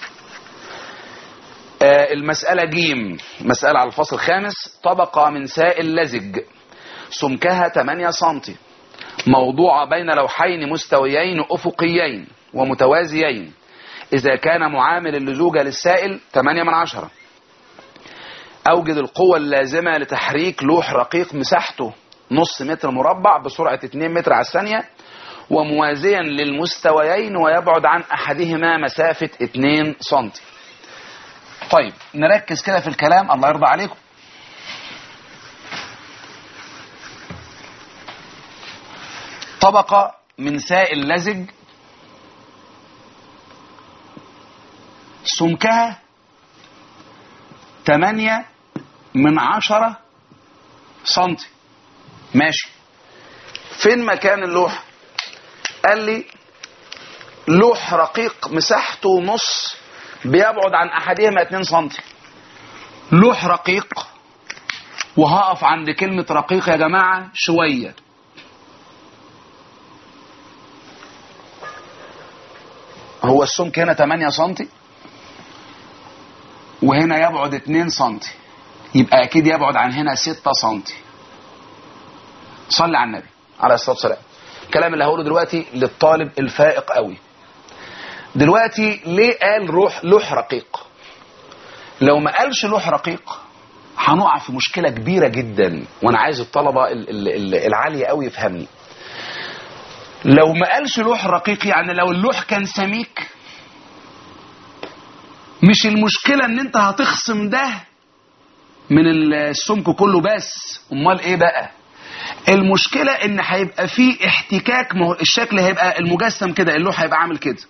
Speaker 1: آه المسألة جيم مسألة على الفصل الخامس طبقة من سائل لزج سمكها 8 سنتي موضوعة بين لوحين مستويين أفقيين ومتوازيين إذا كان معامل اللزوجة للسائل 8 من عشرة أوجد القوة اللازمة لتحريك لوح رقيق مساحته نص متر مربع بسرعة 2 متر على الثانية وموازيا للمستويين ويبعد عن أحدهما مسافة 2 سنتي طيب نركز كده في الكلام الله يرضى عليكم طبقة من سائل لزج سمكها 8 من عشرة سنتي ماشي فين مكان اللوح قال لي لوح رقيق مساحته نص بيبعد عن احدهما 2 سنتي لوح رقيق وهقف عند كلمة رقيق يا جماعة شوية هو السمك هنا 8 سنتي وهنا يبعد 2 سنتي يبقى اكيد يبعد عن هنا 6 سنتي صلي على النبي عليه الصلاه والسلام الكلام اللي هقوله دلوقتي للطالب الفائق قوي دلوقتي ليه قال روح لوح رقيق لو ما قالش لوح رقيق هنقع في مشكله كبيره جدا وانا عايز الطلبه ال- ال- ال- العاليه قوي يفهمني لو ما قالش لوح رقيق يعني لو اللوح كان سميك مش المشكلة ان انت هتخصم ده من السمك كله بس امال ايه بقى المشكلة ان هيبقى فيه احتكاك ما هو الشكل هيبقى المجسم كده اللوح هيبقى عامل كده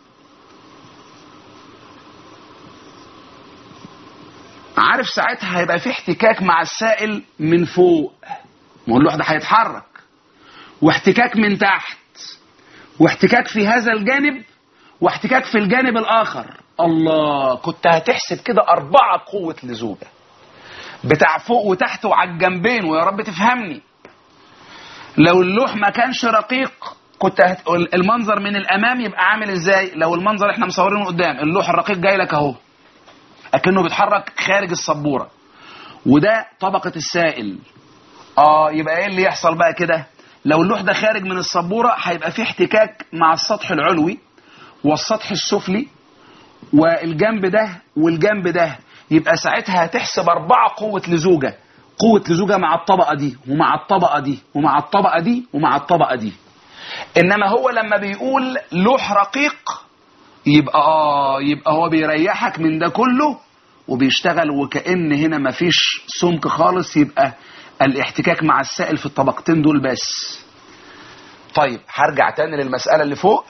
Speaker 1: عارف ساعتها هيبقى فيه احتكاك مع السائل من فوق ما هو اللوح ده هيتحرك واحتكاك من تحت واحتكاك في هذا الجانب واحتكاك في الجانب الآخر الله كنت هتحسب كده أربعة قوة لزوجة بتاع فوق وتحت وعلى الجنبين ويا رب تفهمني لو اللوح ما كانش رقيق كنت هت... المنظر من الامام يبقى عامل ازاي لو المنظر احنا مصورينه قدام اللوح الرقيق جاي لك اهو اكنه بيتحرك خارج السبوره وده طبقه السائل اه يبقى ايه اللي يحصل بقى كده لو اللوح ده خارج من السبوره هيبقى فيه احتكاك مع السطح العلوي والسطح السفلي والجنب ده والجنب ده يبقى ساعتها هتحسب أربعة قوة لزوجة قوة لزوجة مع الطبقة دي ومع الطبقة دي ومع الطبقة دي ومع الطبقة دي إنما هو لما بيقول لوح رقيق يبقى آه يبقى هو بيريحك من ده كله وبيشتغل وكأن هنا مفيش سمك خالص يبقى الاحتكاك مع السائل في الطبقتين دول بس طيب هرجع تاني للمسألة اللي فوق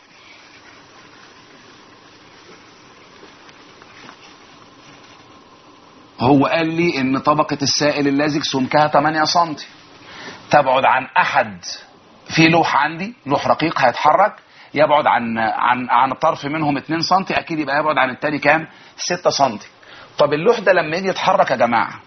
Speaker 1: هو قال لي ان طبقة السائل اللازج سمكها 8 سم تبعد عن احد في لوح عندي لوح رقيق هيتحرك يبعد عن عن عن طرف منهم 2 سم اكيد يبقى يبعد عن التاني كام 6 سم طب اللوح ده لما يجي يتحرك يا جماعه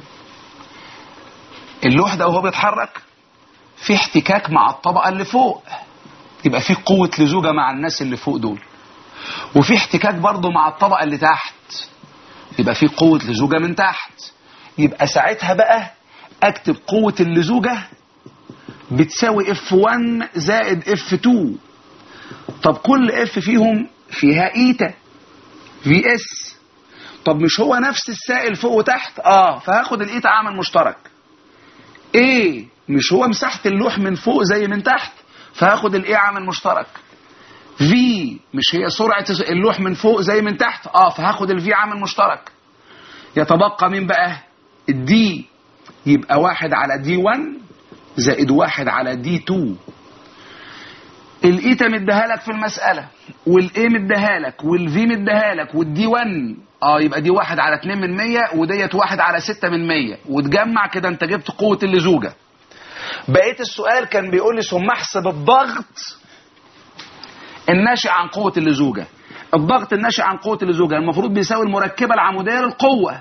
Speaker 1: اللوح ده وهو بيتحرك في احتكاك مع الطبقه اللي فوق يبقى في قوه لزوجه مع الناس اللي فوق دول وفي احتكاك برضه مع الطبقه اللي تحت يبقى في قوة لزوجة من تحت يبقى ساعتها بقى اكتب قوة اللزوجة بتساوي F1 زائد F2 طب كل F فيهم فيها ايتا في اس طب مش هو نفس السائل فوق وتحت اه فهاخد الايتا عامل مشترك ايه مش هو مساحة اللوح من فوق زي من تحت فهاخد الايه عامل مشترك في مش هي سرعة اللوح من فوق زي من تحت اه فهاخد الفي عامل مشترك يتبقى مين بقى الدي يبقى واحد على دي 1 زائد واحد على دي 2 الايتا مديها لك في المسألة والاي مديها لك والفي مديها لك والدي 1 اه يبقى دي واحد على 2 من 100 وديت واحد على 6 من 100 وتجمع كده انت جبت قوة اللزوجة بقيت السؤال كان بيقول لي ثم احسب الضغط الناشئ عن قوة اللزوجة الضغط الناشئ عن قوة اللزوجة المفروض بيساوي المركبة العمودية للقوة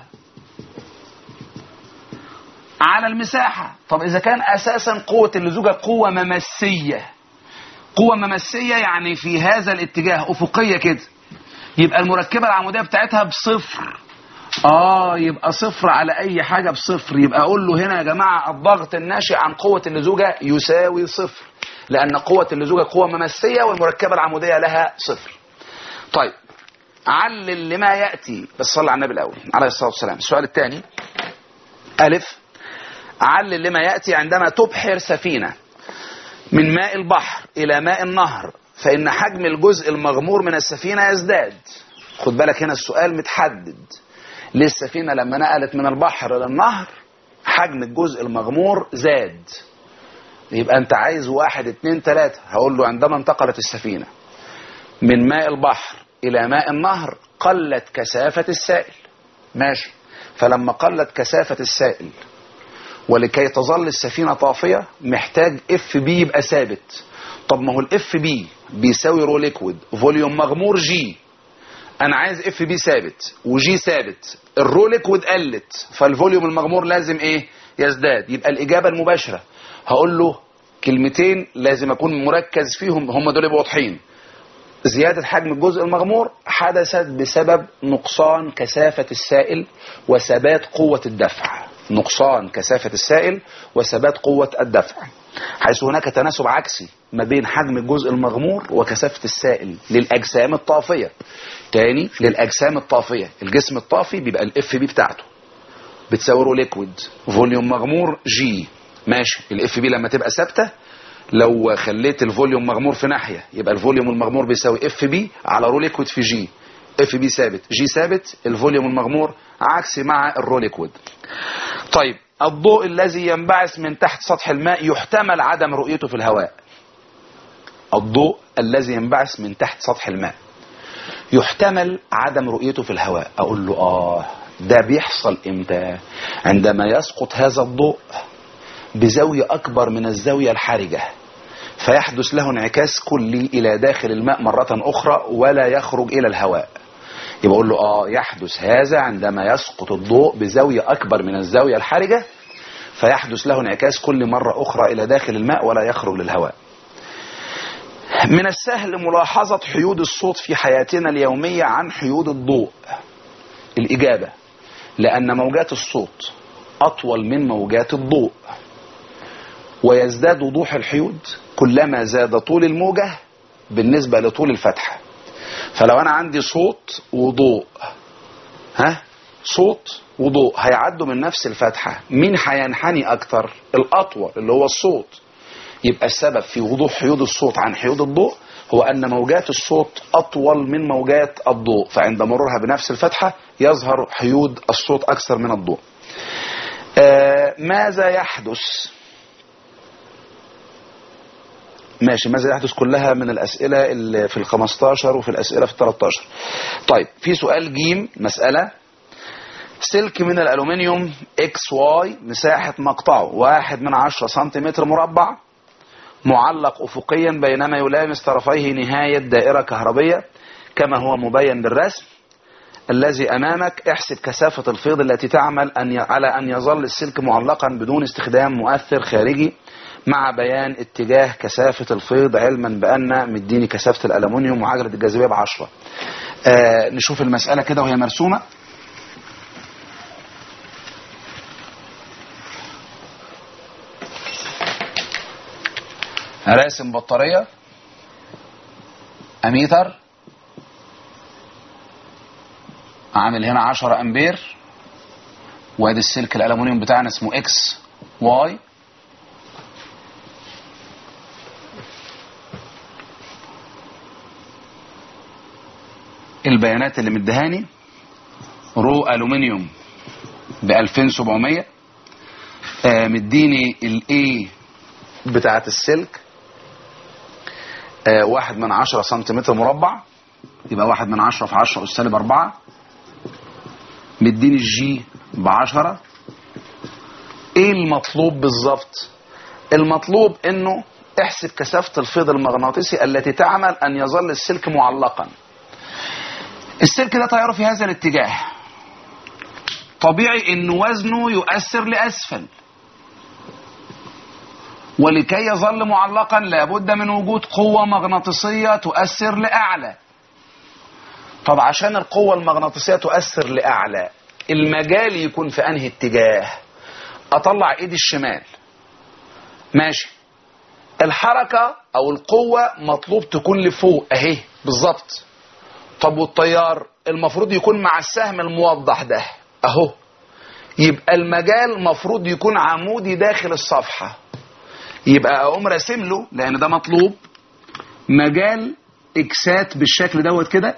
Speaker 1: على المساحة طب إذا كان أساسا قوة اللزوجة قوة ممسية قوة ممسية يعني في هذا الاتجاه أفقية كده يبقى المركبة العمودية بتاعتها بصفر اه يبقى صفر على اي حاجة بصفر يبقى اقول له هنا يا جماعة الضغط الناشئ عن قوة اللزوجة يساوي صفر لأن قوة اللزوجة قوة ممسية والمركبة العمودية لها صفر طيب علل لما يأتي بس صلى على النبي الأول عليه الصلاة والسلام السؤال الثاني ألف علل لما يأتي عندما تبحر سفينة من ماء البحر إلى ماء النهر فإن حجم الجزء المغمور من السفينة يزداد خد بالك هنا السؤال متحدد ليه السفينة لما نقلت من البحر للنهر حجم الجزء المغمور زاد يبقى انت عايز واحد اتنين تلاتة هقول له عندما انتقلت السفينة من ماء البحر الى ماء النهر قلت كثافة السائل ماشي فلما قلت كثافة السائل ولكي تظل السفينة طافية محتاج اف بي يبقى ثابت طب ما هو الاف بي بيساوي رو ليكويد فوليوم مغمور جي انا عايز اف بي ثابت وجي ثابت الرو ليكويد قلت فالفوليوم المغمور لازم ايه يزداد يبقى الاجابة المباشرة هقول له كلمتين لازم اكون مركز فيهم هم دول يبقوا واضحين زيادة حجم الجزء المغمور حدثت بسبب نقصان كثافة السائل وثبات قوة الدفع نقصان كثافة السائل وثبات قوة الدفع حيث هناك تناسب عكسي ما بين حجم الجزء المغمور وكثافة السائل للأجسام الطافية تاني للأجسام الطافية الجسم الطافي بيبقى الاف بي بتاعته بتساوي ليكويد فوليوم مغمور جي ماشي الاف بي لما تبقى ثابته لو خليت الفوليوم مغمور في ناحيه يبقى الفوليوم المغمور بيساوي اف بي على رو ليكويد في جي اف بي ثابت جي ثابت الفوليوم المغمور عكسي مع الرو ليكويد طيب الضوء الذي ينبعث من تحت سطح الماء يحتمل عدم رؤيته في الهواء الضوء الذي ينبعث من تحت سطح الماء يحتمل عدم رؤيته في الهواء اقول له اه ده بيحصل امتى عندما يسقط هذا الضوء بزاوية اكبر من الزاوية الحرجة فيحدث له انعكاس كلي الى داخل الماء مرة اخرى ولا يخرج الى الهواء يبقى اقول له اه يحدث هذا عندما يسقط الضوء بزاوية اكبر من الزاوية الحرجة فيحدث له انعكاس كل مرة اخرى الى داخل الماء ولا يخرج للهواء من السهل ملاحظة حيود الصوت في حياتنا اليومية عن حيود الضوء الإجابة لأن موجات الصوت أطول من موجات الضوء ويزداد وضوح الحيود كلما زاد طول الموجة بالنسبة لطول الفتحة فلو أنا عندي صوت وضوء ها صوت وضوء هيعدوا من نفس الفتحة مين هينحني أكتر الأطول اللي هو الصوت يبقى السبب في وضوح حيود الصوت عن حيود الضوء هو أن موجات الصوت أطول من موجات الضوء فعند مرورها بنفس الفتحة يظهر حيود الصوت أكثر من الضوء آه ماذا يحدث ماشي ماذا يحدث كلها من الأسئلة اللي في ال 15 وفي الأسئلة في ال 13 طيب في سؤال جيم مسألة سلك من الألومنيوم اكس واي مساحة مقطعه واحد من عشرة سنتيمتر مربع معلق أفقيا بينما يلامس طرفيه نهاية دائرة كهربية كما هو مبين بالرسم الذي أمامك احسب كثافة الفيض التي تعمل أن ي... على أن يظل السلك معلقا بدون استخدام مؤثر خارجي مع بيان اتجاه كثافة الفيض علما بأن مديني كثافة الألمنيوم وعجلة الجاذبية بعشرة آه نشوف المسألة كده وهي مرسومة راسم بطارية اميتر عامل هنا 10 امبير وادي السلك الالومنيوم بتاعنا اسمه اكس واي البيانات اللي مدهاني رو الومنيوم ب 2700 آه مديني الاي بتاعت السلك آه واحد من عشرة سنتيمتر مربع يبقى واحد من عشرة في عشرة أس سالب أربعة مديني الجي بعشرة ايه المطلوب بالظبط المطلوب انه احسب كثافة الفيض المغناطيسي التي تعمل ان يظل السلك معلقا السلك ده تياره في هذا الاتجاه طبيعي ان وزنه يؤثر لاسفل ولكي يظل معلقا لابد من وجود قوة مغناطيسية تؤثر لأعلى طب عشان القوة المغناطيسية تؤثر لأعلى المجال يكون في أنهي اتجاه أطلع إيدي الشمال ماشي الحركة أو القوة مطلوب تكون لفوق أهي بالظبط طب والتيار المفروض يكون مع السهم الموضح ده أهو يبقى المجال مفروض يكون عمودي داخل الصفحة يبقى اقوم راسم له لان ده مطلوب مجال اكسات بالشكل دوت كده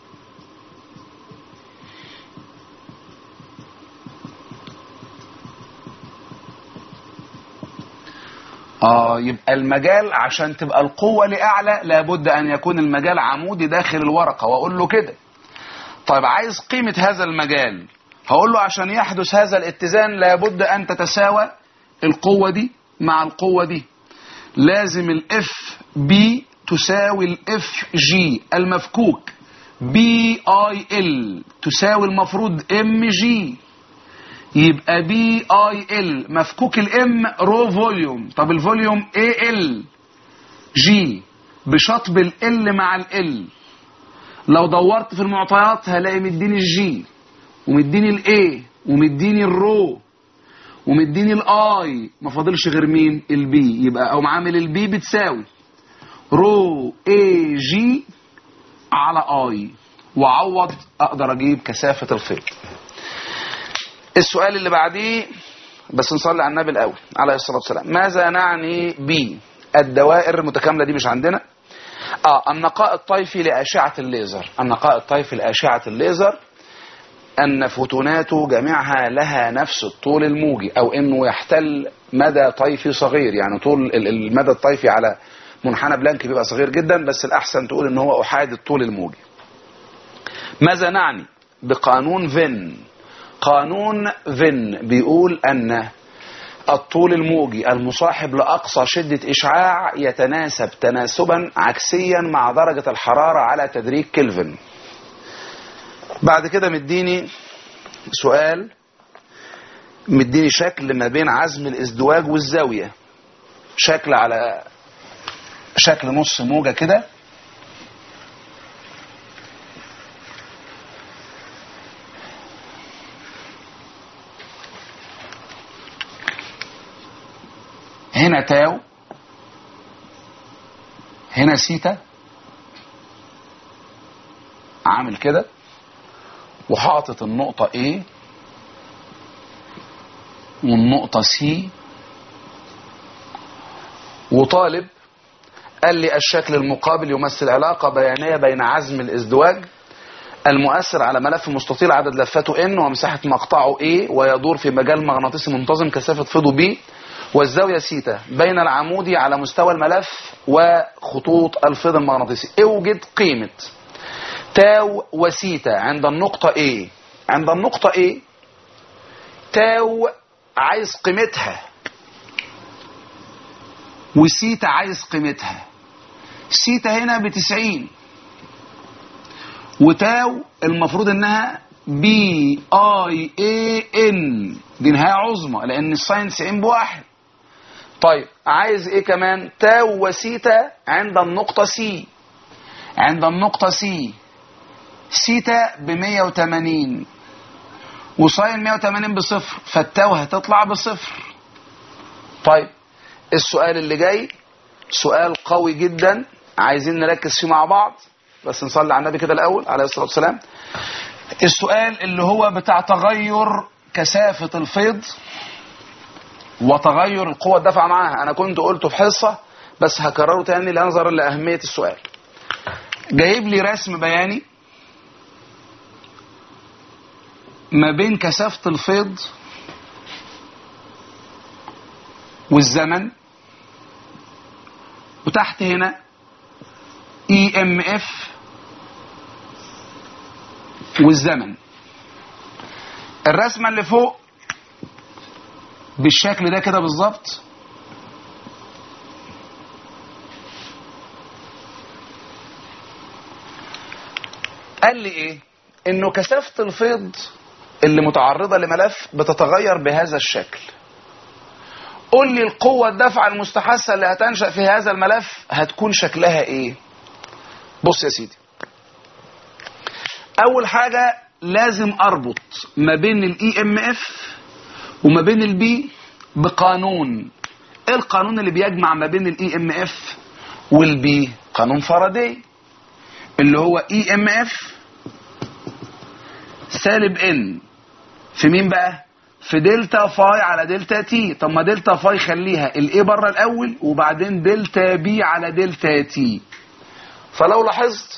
Speaker 1: اه يبقى المجال عشان تبقى القوة لأعلى لابد أن يكون المجال عمودي داخل الورقة وأقول له كده طيب عايز قيمة هذا المجال هقول له عشان يحدث هذا الاتزان لابد أن تتساوى القوة دي مع القوة دي لازم الاف بي تساوي الاف جي المفكوك بي اي ال تساوي المفروض ام جي يبقى بي اي ال مفكوك الام رو فوليوم طب الفوليوم اي ال جي بشطب ال مع ال لو دورت في المعطيات هلاقي مديني الجي ومديني الاي ومديني الرو ومديني الاي ما فاضلش غير مين البي يبقى او عامل البي بتساوي رو اي جي على اي وعوض اقدر اجيب كثافه الفيض السؤال اللي بعديه بس نصلي على النبي الاول عليه الصلاه والسلام ماذا نعني ب الدوائر المتكاملة دي مش عندنا اه النقاء الطيفي لأشعة الليزر النقاء الطيفي لأشعة الليزر أن فوتوناته جميعها لها نفس الطول الموجي أو أنه يحتل مدى طيفي صغير يعني طول ال- المدى الطيفي على منحنى بلانك بيبقى صغير جدا بس الأحسن تقول أن هو أحاد الطول الموجي ماذا نعني بقانون فين قانون فين بيقول أن الطول الموجي المصاحب لأقصى شدة إشعاع يتناسب تناسبا عكسيا مع درجة الحرارة على تدريج كلفن بعد كده مديني سؤال مديني شكل ما بين عزم الازدواج والزاوية شكل على شكل نص موجة كده هنا تاو هنا سيتا عامل كده وحاطط النقطة A والنقطة C وطالب قال لي الشكل المقابل يمثل علاقة بيانية بين عزم الازدواج المؤثر على ملف مستطيل عدد لفاته N ومساحة مقطعه A ويدور في مجال مغناطيسي منتظم كثافة فيضه B والزاوية سيتا بين العمودي على مستوى الملف وخطوط الفيض المغناطيسي اوجد قيمة تاو وسيتا عند النقطة A عند النقطة A تاو عايز قيمتها وسيتا عايز قيمتها سيتا هنا بتسعين وتاو المفروض انها بي اي اي ان دي نهاية عظمى لان الساين 90 بواحد طيب عايز ايه كمان تاو وسيتا عند النقطة سي عند النقطة سي سيتا ب 180 وساين 180 بصفر فالتاو هتطلع بصفر طيب السؤال اللي جاي سؤال قوي جدا عايزين نركز فيه مع بعض بس نصلي على النبي كده الاول عليه الصلاه والسلام السؤال اللي هو بتاع تغير كثافه الفيض وتغير القوه الدافعه معاها انا كنت قلته في حصه بس هكرره تاني لنظرا لاهميه السؤال جايب لي رسم بياني ما بين كثافه الفيض والزمن وتحت هنا اي ام اف والزمن الرسمه اللي فوق بالشكل ده كده بالظبط قال لي ايه انه كثافه الفيض اللي متعرضه لملف بتتغير بهذا الشكل قول لي القوة الدفع المستحثة اللي هتنشأ في هذا الملف هتكون شكلها ايه بص يا سيدي اول حاجة لازم اربط ما بين الاي ام اف وما بين البي بقانون ايه القانون اللي بيجمع ما بين الاي ام اف والبي قانون فاراداي اللي هو اي ام اف سالب ان في مين بقى في دلتا فاي على دلتا تي طب ما دلتا فاي خليها الاي بره الاول وبعدين دلتا بي على دلتا تي فلو لاحظت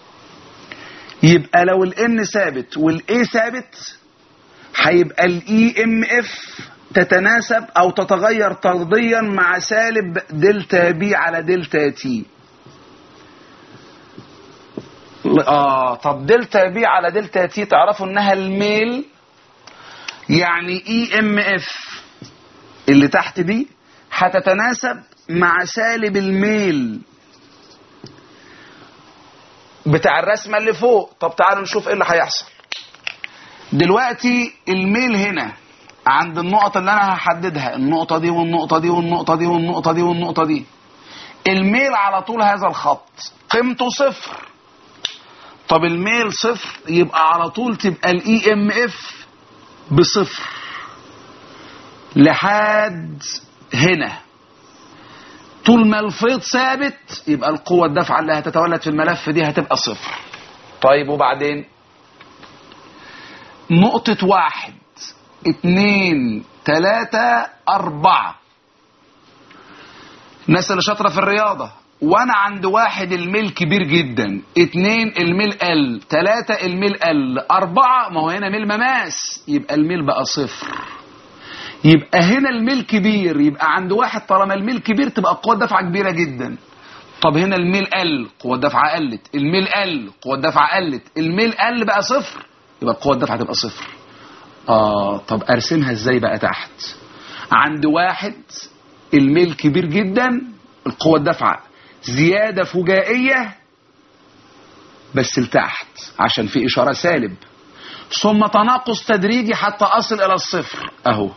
Speaker 1: يبقى لو الان ثابت والاي ثابت هيبقى الاي ام اف تتناسب او تتغير طرديا مع سالب دلتا بي على دلتا تي اه طب دلتا بي على دلتا تي تعرفوا انها الميل يعني اي ام اف اللي تحت دي هتتناسب مع سالب الميل بتاع الرسمه اللي فوق طب تعالوا نشوف ايه اللي هيحصل دلوقتي الميل هنا عند النقط اللي انا هحددها النقطه دي والنقطه دي والنقطه دي والنقطه دي والنقطه دي الميل على طول هذا الخط قيمته صفر طب الميل صفر يبقى على طول تبقى الاي ام اف بصفر لحد هنا طول ما الفيض ثابت يبقى القوة الدافعة اللي هتتولد في الملف دي هتبقى صفر طيب وبعدين نقطة واحد اتنين تلاتة أربعة الناس اللي شاطره في الرياضه وانا عند واحد الميل كبير جدا اتنين الميل قل تلاتة الميل قل اربعة ما هو هنا ميل مماس يبقى الميل بقى صفر يبقى هنا الميل كبير يبقى عند واحد طالما الميل كبير تبقى قوة دفعة كبيرة جدا طب هنا الميل قل قوة الدفعة قلت الميل قل قوة الدفعة قلت الميل قل بقى صفر يبقى قوة الدفعة تبقى صفر اه طب ارسمها ازاي بقى تحت عند واحد الميل كبير جدا القوة الدفعة زيادة فجائية بس لتحت عشان في إشارة سالب ثم تناقص تدريجي حتى أصل إلى الصفر أهو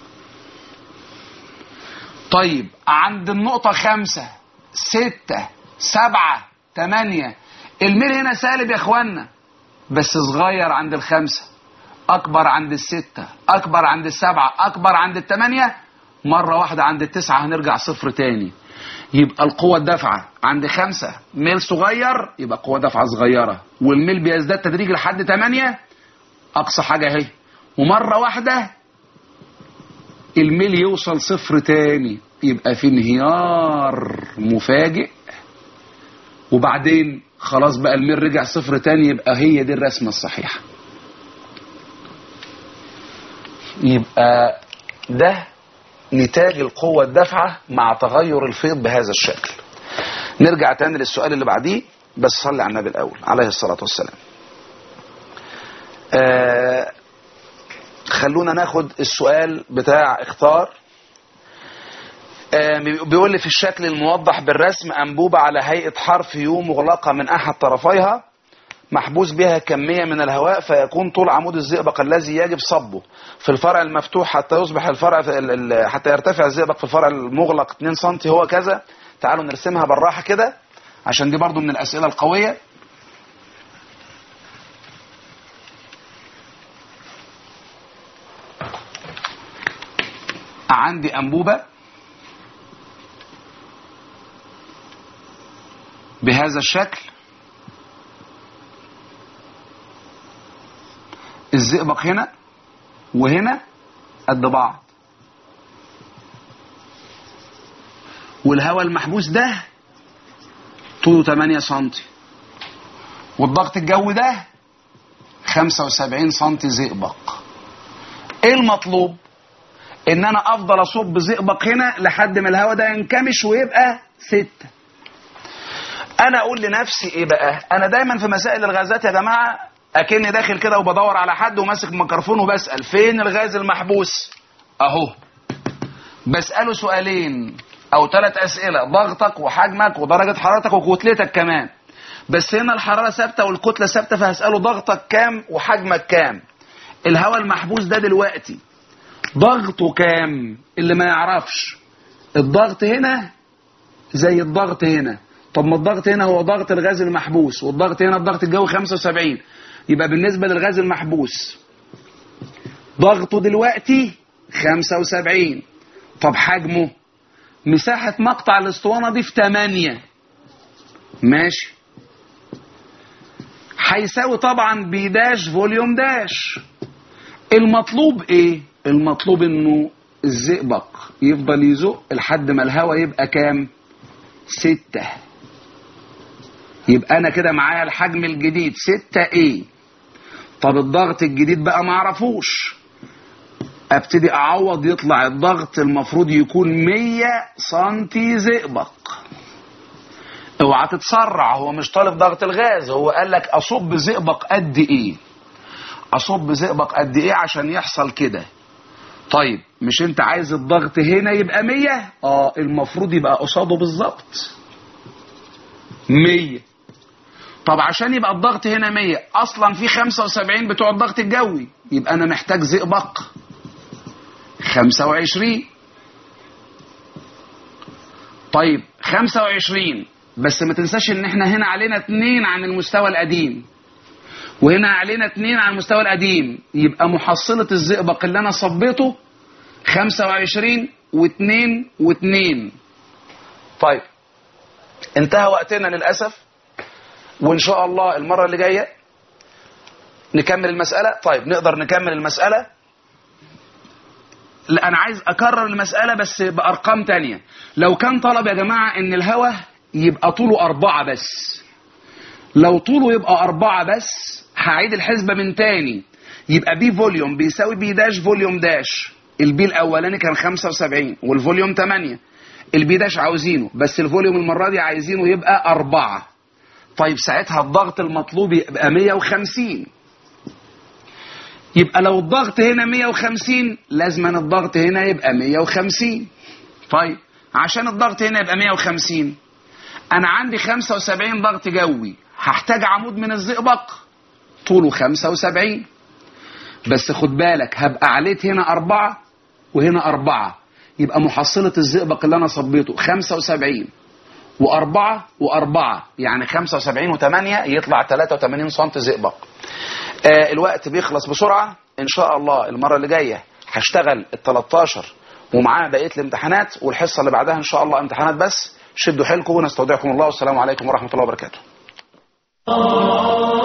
Speaker 1: طيب عند النقطة خمسة ستة سبعة تمانية الميل هنا سالب يا اخوانا بس صغير عند الخمسة أكبر عند الستة أكبر عند السبعة أكبر عند التمانية مرة واحدة عند التسعة هنرجع صفر تاني يبقى القوة الدافعة عند خمسة ميل صغير يبقى قوة دافعة صغيرة والميل بيزداد تدريج لحد تمانية أقصى حاجة اهي ومرة واحدة الميل يوصل صفر تاني يبقى في انهيار مفاجئ وبعدين خلاص بقى الميل رجع صفر تاني يبقى هي دي الرسمة الصحيحة يبقى ده نتاج القوة الدافعة مع تغير الفيض بهذا الشكل نرجع تاني للسؤال اللي بعديه بس صلي على النبي الأول عليه الصلاة والسلام آه خلونا ناخد السؤال بتاع اختار آه بيقول لي في الشكل الموضح بالرسم أنبوبة على هيئة حرف يو مغلقة من أحد طرفيها محبوس بها كمية من الهواء فيكون طول عمود الزئبق الذي يجب صبه في الفرع المفتوح حتى يصبح الفرع في ال- ال- حتى يرتفع الزئبق في الفرع المغلق 2 سم هو كذا تعالوا نرسمها بالراحة كده عشان دي برضو من الأسئلة القوية عندي أنبوبة بهذا الشكل الزئبق هنا وهنا قد بعض والهواء المحبوس ده طوله 8 سم والضغط الجوي ده 75 سم زئبق ايه المطلوب ان انا افضل اصب زئبق هنا لحد ما الهواء ده ينكمش ويبقى 6 انا اقول لنفسي ايه بقى انا دايما في مسائل الغازات يا جماعه اكني داخل كده وبدور على حد وماسك ميكروفون وبسال فين الغاز المحبوس اهو بساله سؤالين او ثلاث اسئله ضغطك وحجمك ودرجه حرارتك وكتلتك كمان بس هنا الحراره ثابته والكتله ثابته فهساله ضغطك كام وحجمك كام الهواء المحبوس ده دلوقتي ضغطه كام اللي ما يعرفش الضغط هنا زي الضغط هنا طب ما الضغط هنا هو ضغط الغاز المحبوس والضغط هنا الضغط الجوي 75 يبقى بالنسبة للغاز المحبوس ضغطه دلوقتي 75 طب حجمه مساحة مقطع الاسطوانة دي في 8 ماشي هيساوي طبعا بي داش فوليوم داش المطلوب ايه المطلوب انه الزئبق يفضل يزق لحد ما الهواء يبقى كام ستة يبقى انا كده معايا الحجم الجديد ستة ايه طب الضغط الجديد بقى ما اعرفوش ابتدي اعوض يطلع الضغط المفروض يكون 100 سنتي زئبق اوعى تتسرع هو مش طالب ضغط الغاز هو قال لك اصب زئبق قد ايه اصب زئبق قد ايه عشان يحصل كده طيب مش انت عايز الضغط هنا يبقى 100 اه المفروض يبقى قصاده بالظبط 100 طب عشان يبقى الضغط هنا 100 اصلا في 75 بتوع الضغط الجوي يبقى انا محتاج زئبق 25 طيب 25 بس ما تنساش ان احنا هنا علينا 2 عن المستوى القديم وهنا علينا 2 عن المستوى القديم يبقى محصلة الزئبق اللي انا صبيته 25 و2 و2 طيب انتهى وقتنا للأسف وإن شاء الله المرة اللي جاية نكمل المسألة طيب نقدر نكمل المسألة لا انا عايز اكرر المسألة بس بارقام تانية لو كان طلب يا جماعة ان الهواء يبقى طوله اربعة بس لو طوله يبقى اربعة بس هعيد الحسبة من تاني يبقى بي فوليوم بيساوي بي داش فوليوم داش البي الاولاني كان 75 والفوليوم 8 البي داش عاوزينه بس الفوليوم المرة دي عايزينه يبقى أربعة طيب ساعتها الضغط المطلوب يبقى 150 يبقى لو الضغط هنا 150 لازما الضغط هنا يبقى 150 طيب عشان الضغط هنا يبقى 150 انا عندي 75 ضغط جوي هحتاج عمود من الزئبق طوله 75 بس خد بالك هبقى عليت هنا أربعة وهنا أربعة يبقى محصلة الزئبق اللي أنا صبيته 75 وأربعة وأربعة يعني 75 وثمانية يطلع 83 سم زئبق آه الوقت بيخلص بسرعة إن شاء الله المرة اللي جاية هشتغل ال 13 ومعانا بقية الامتحانات والحصة اللي بعدها إن شاء الله امتحانات بس شدوا حيلكم ونستودعكم الله والسلام عليكم ورحمة الله وبركاته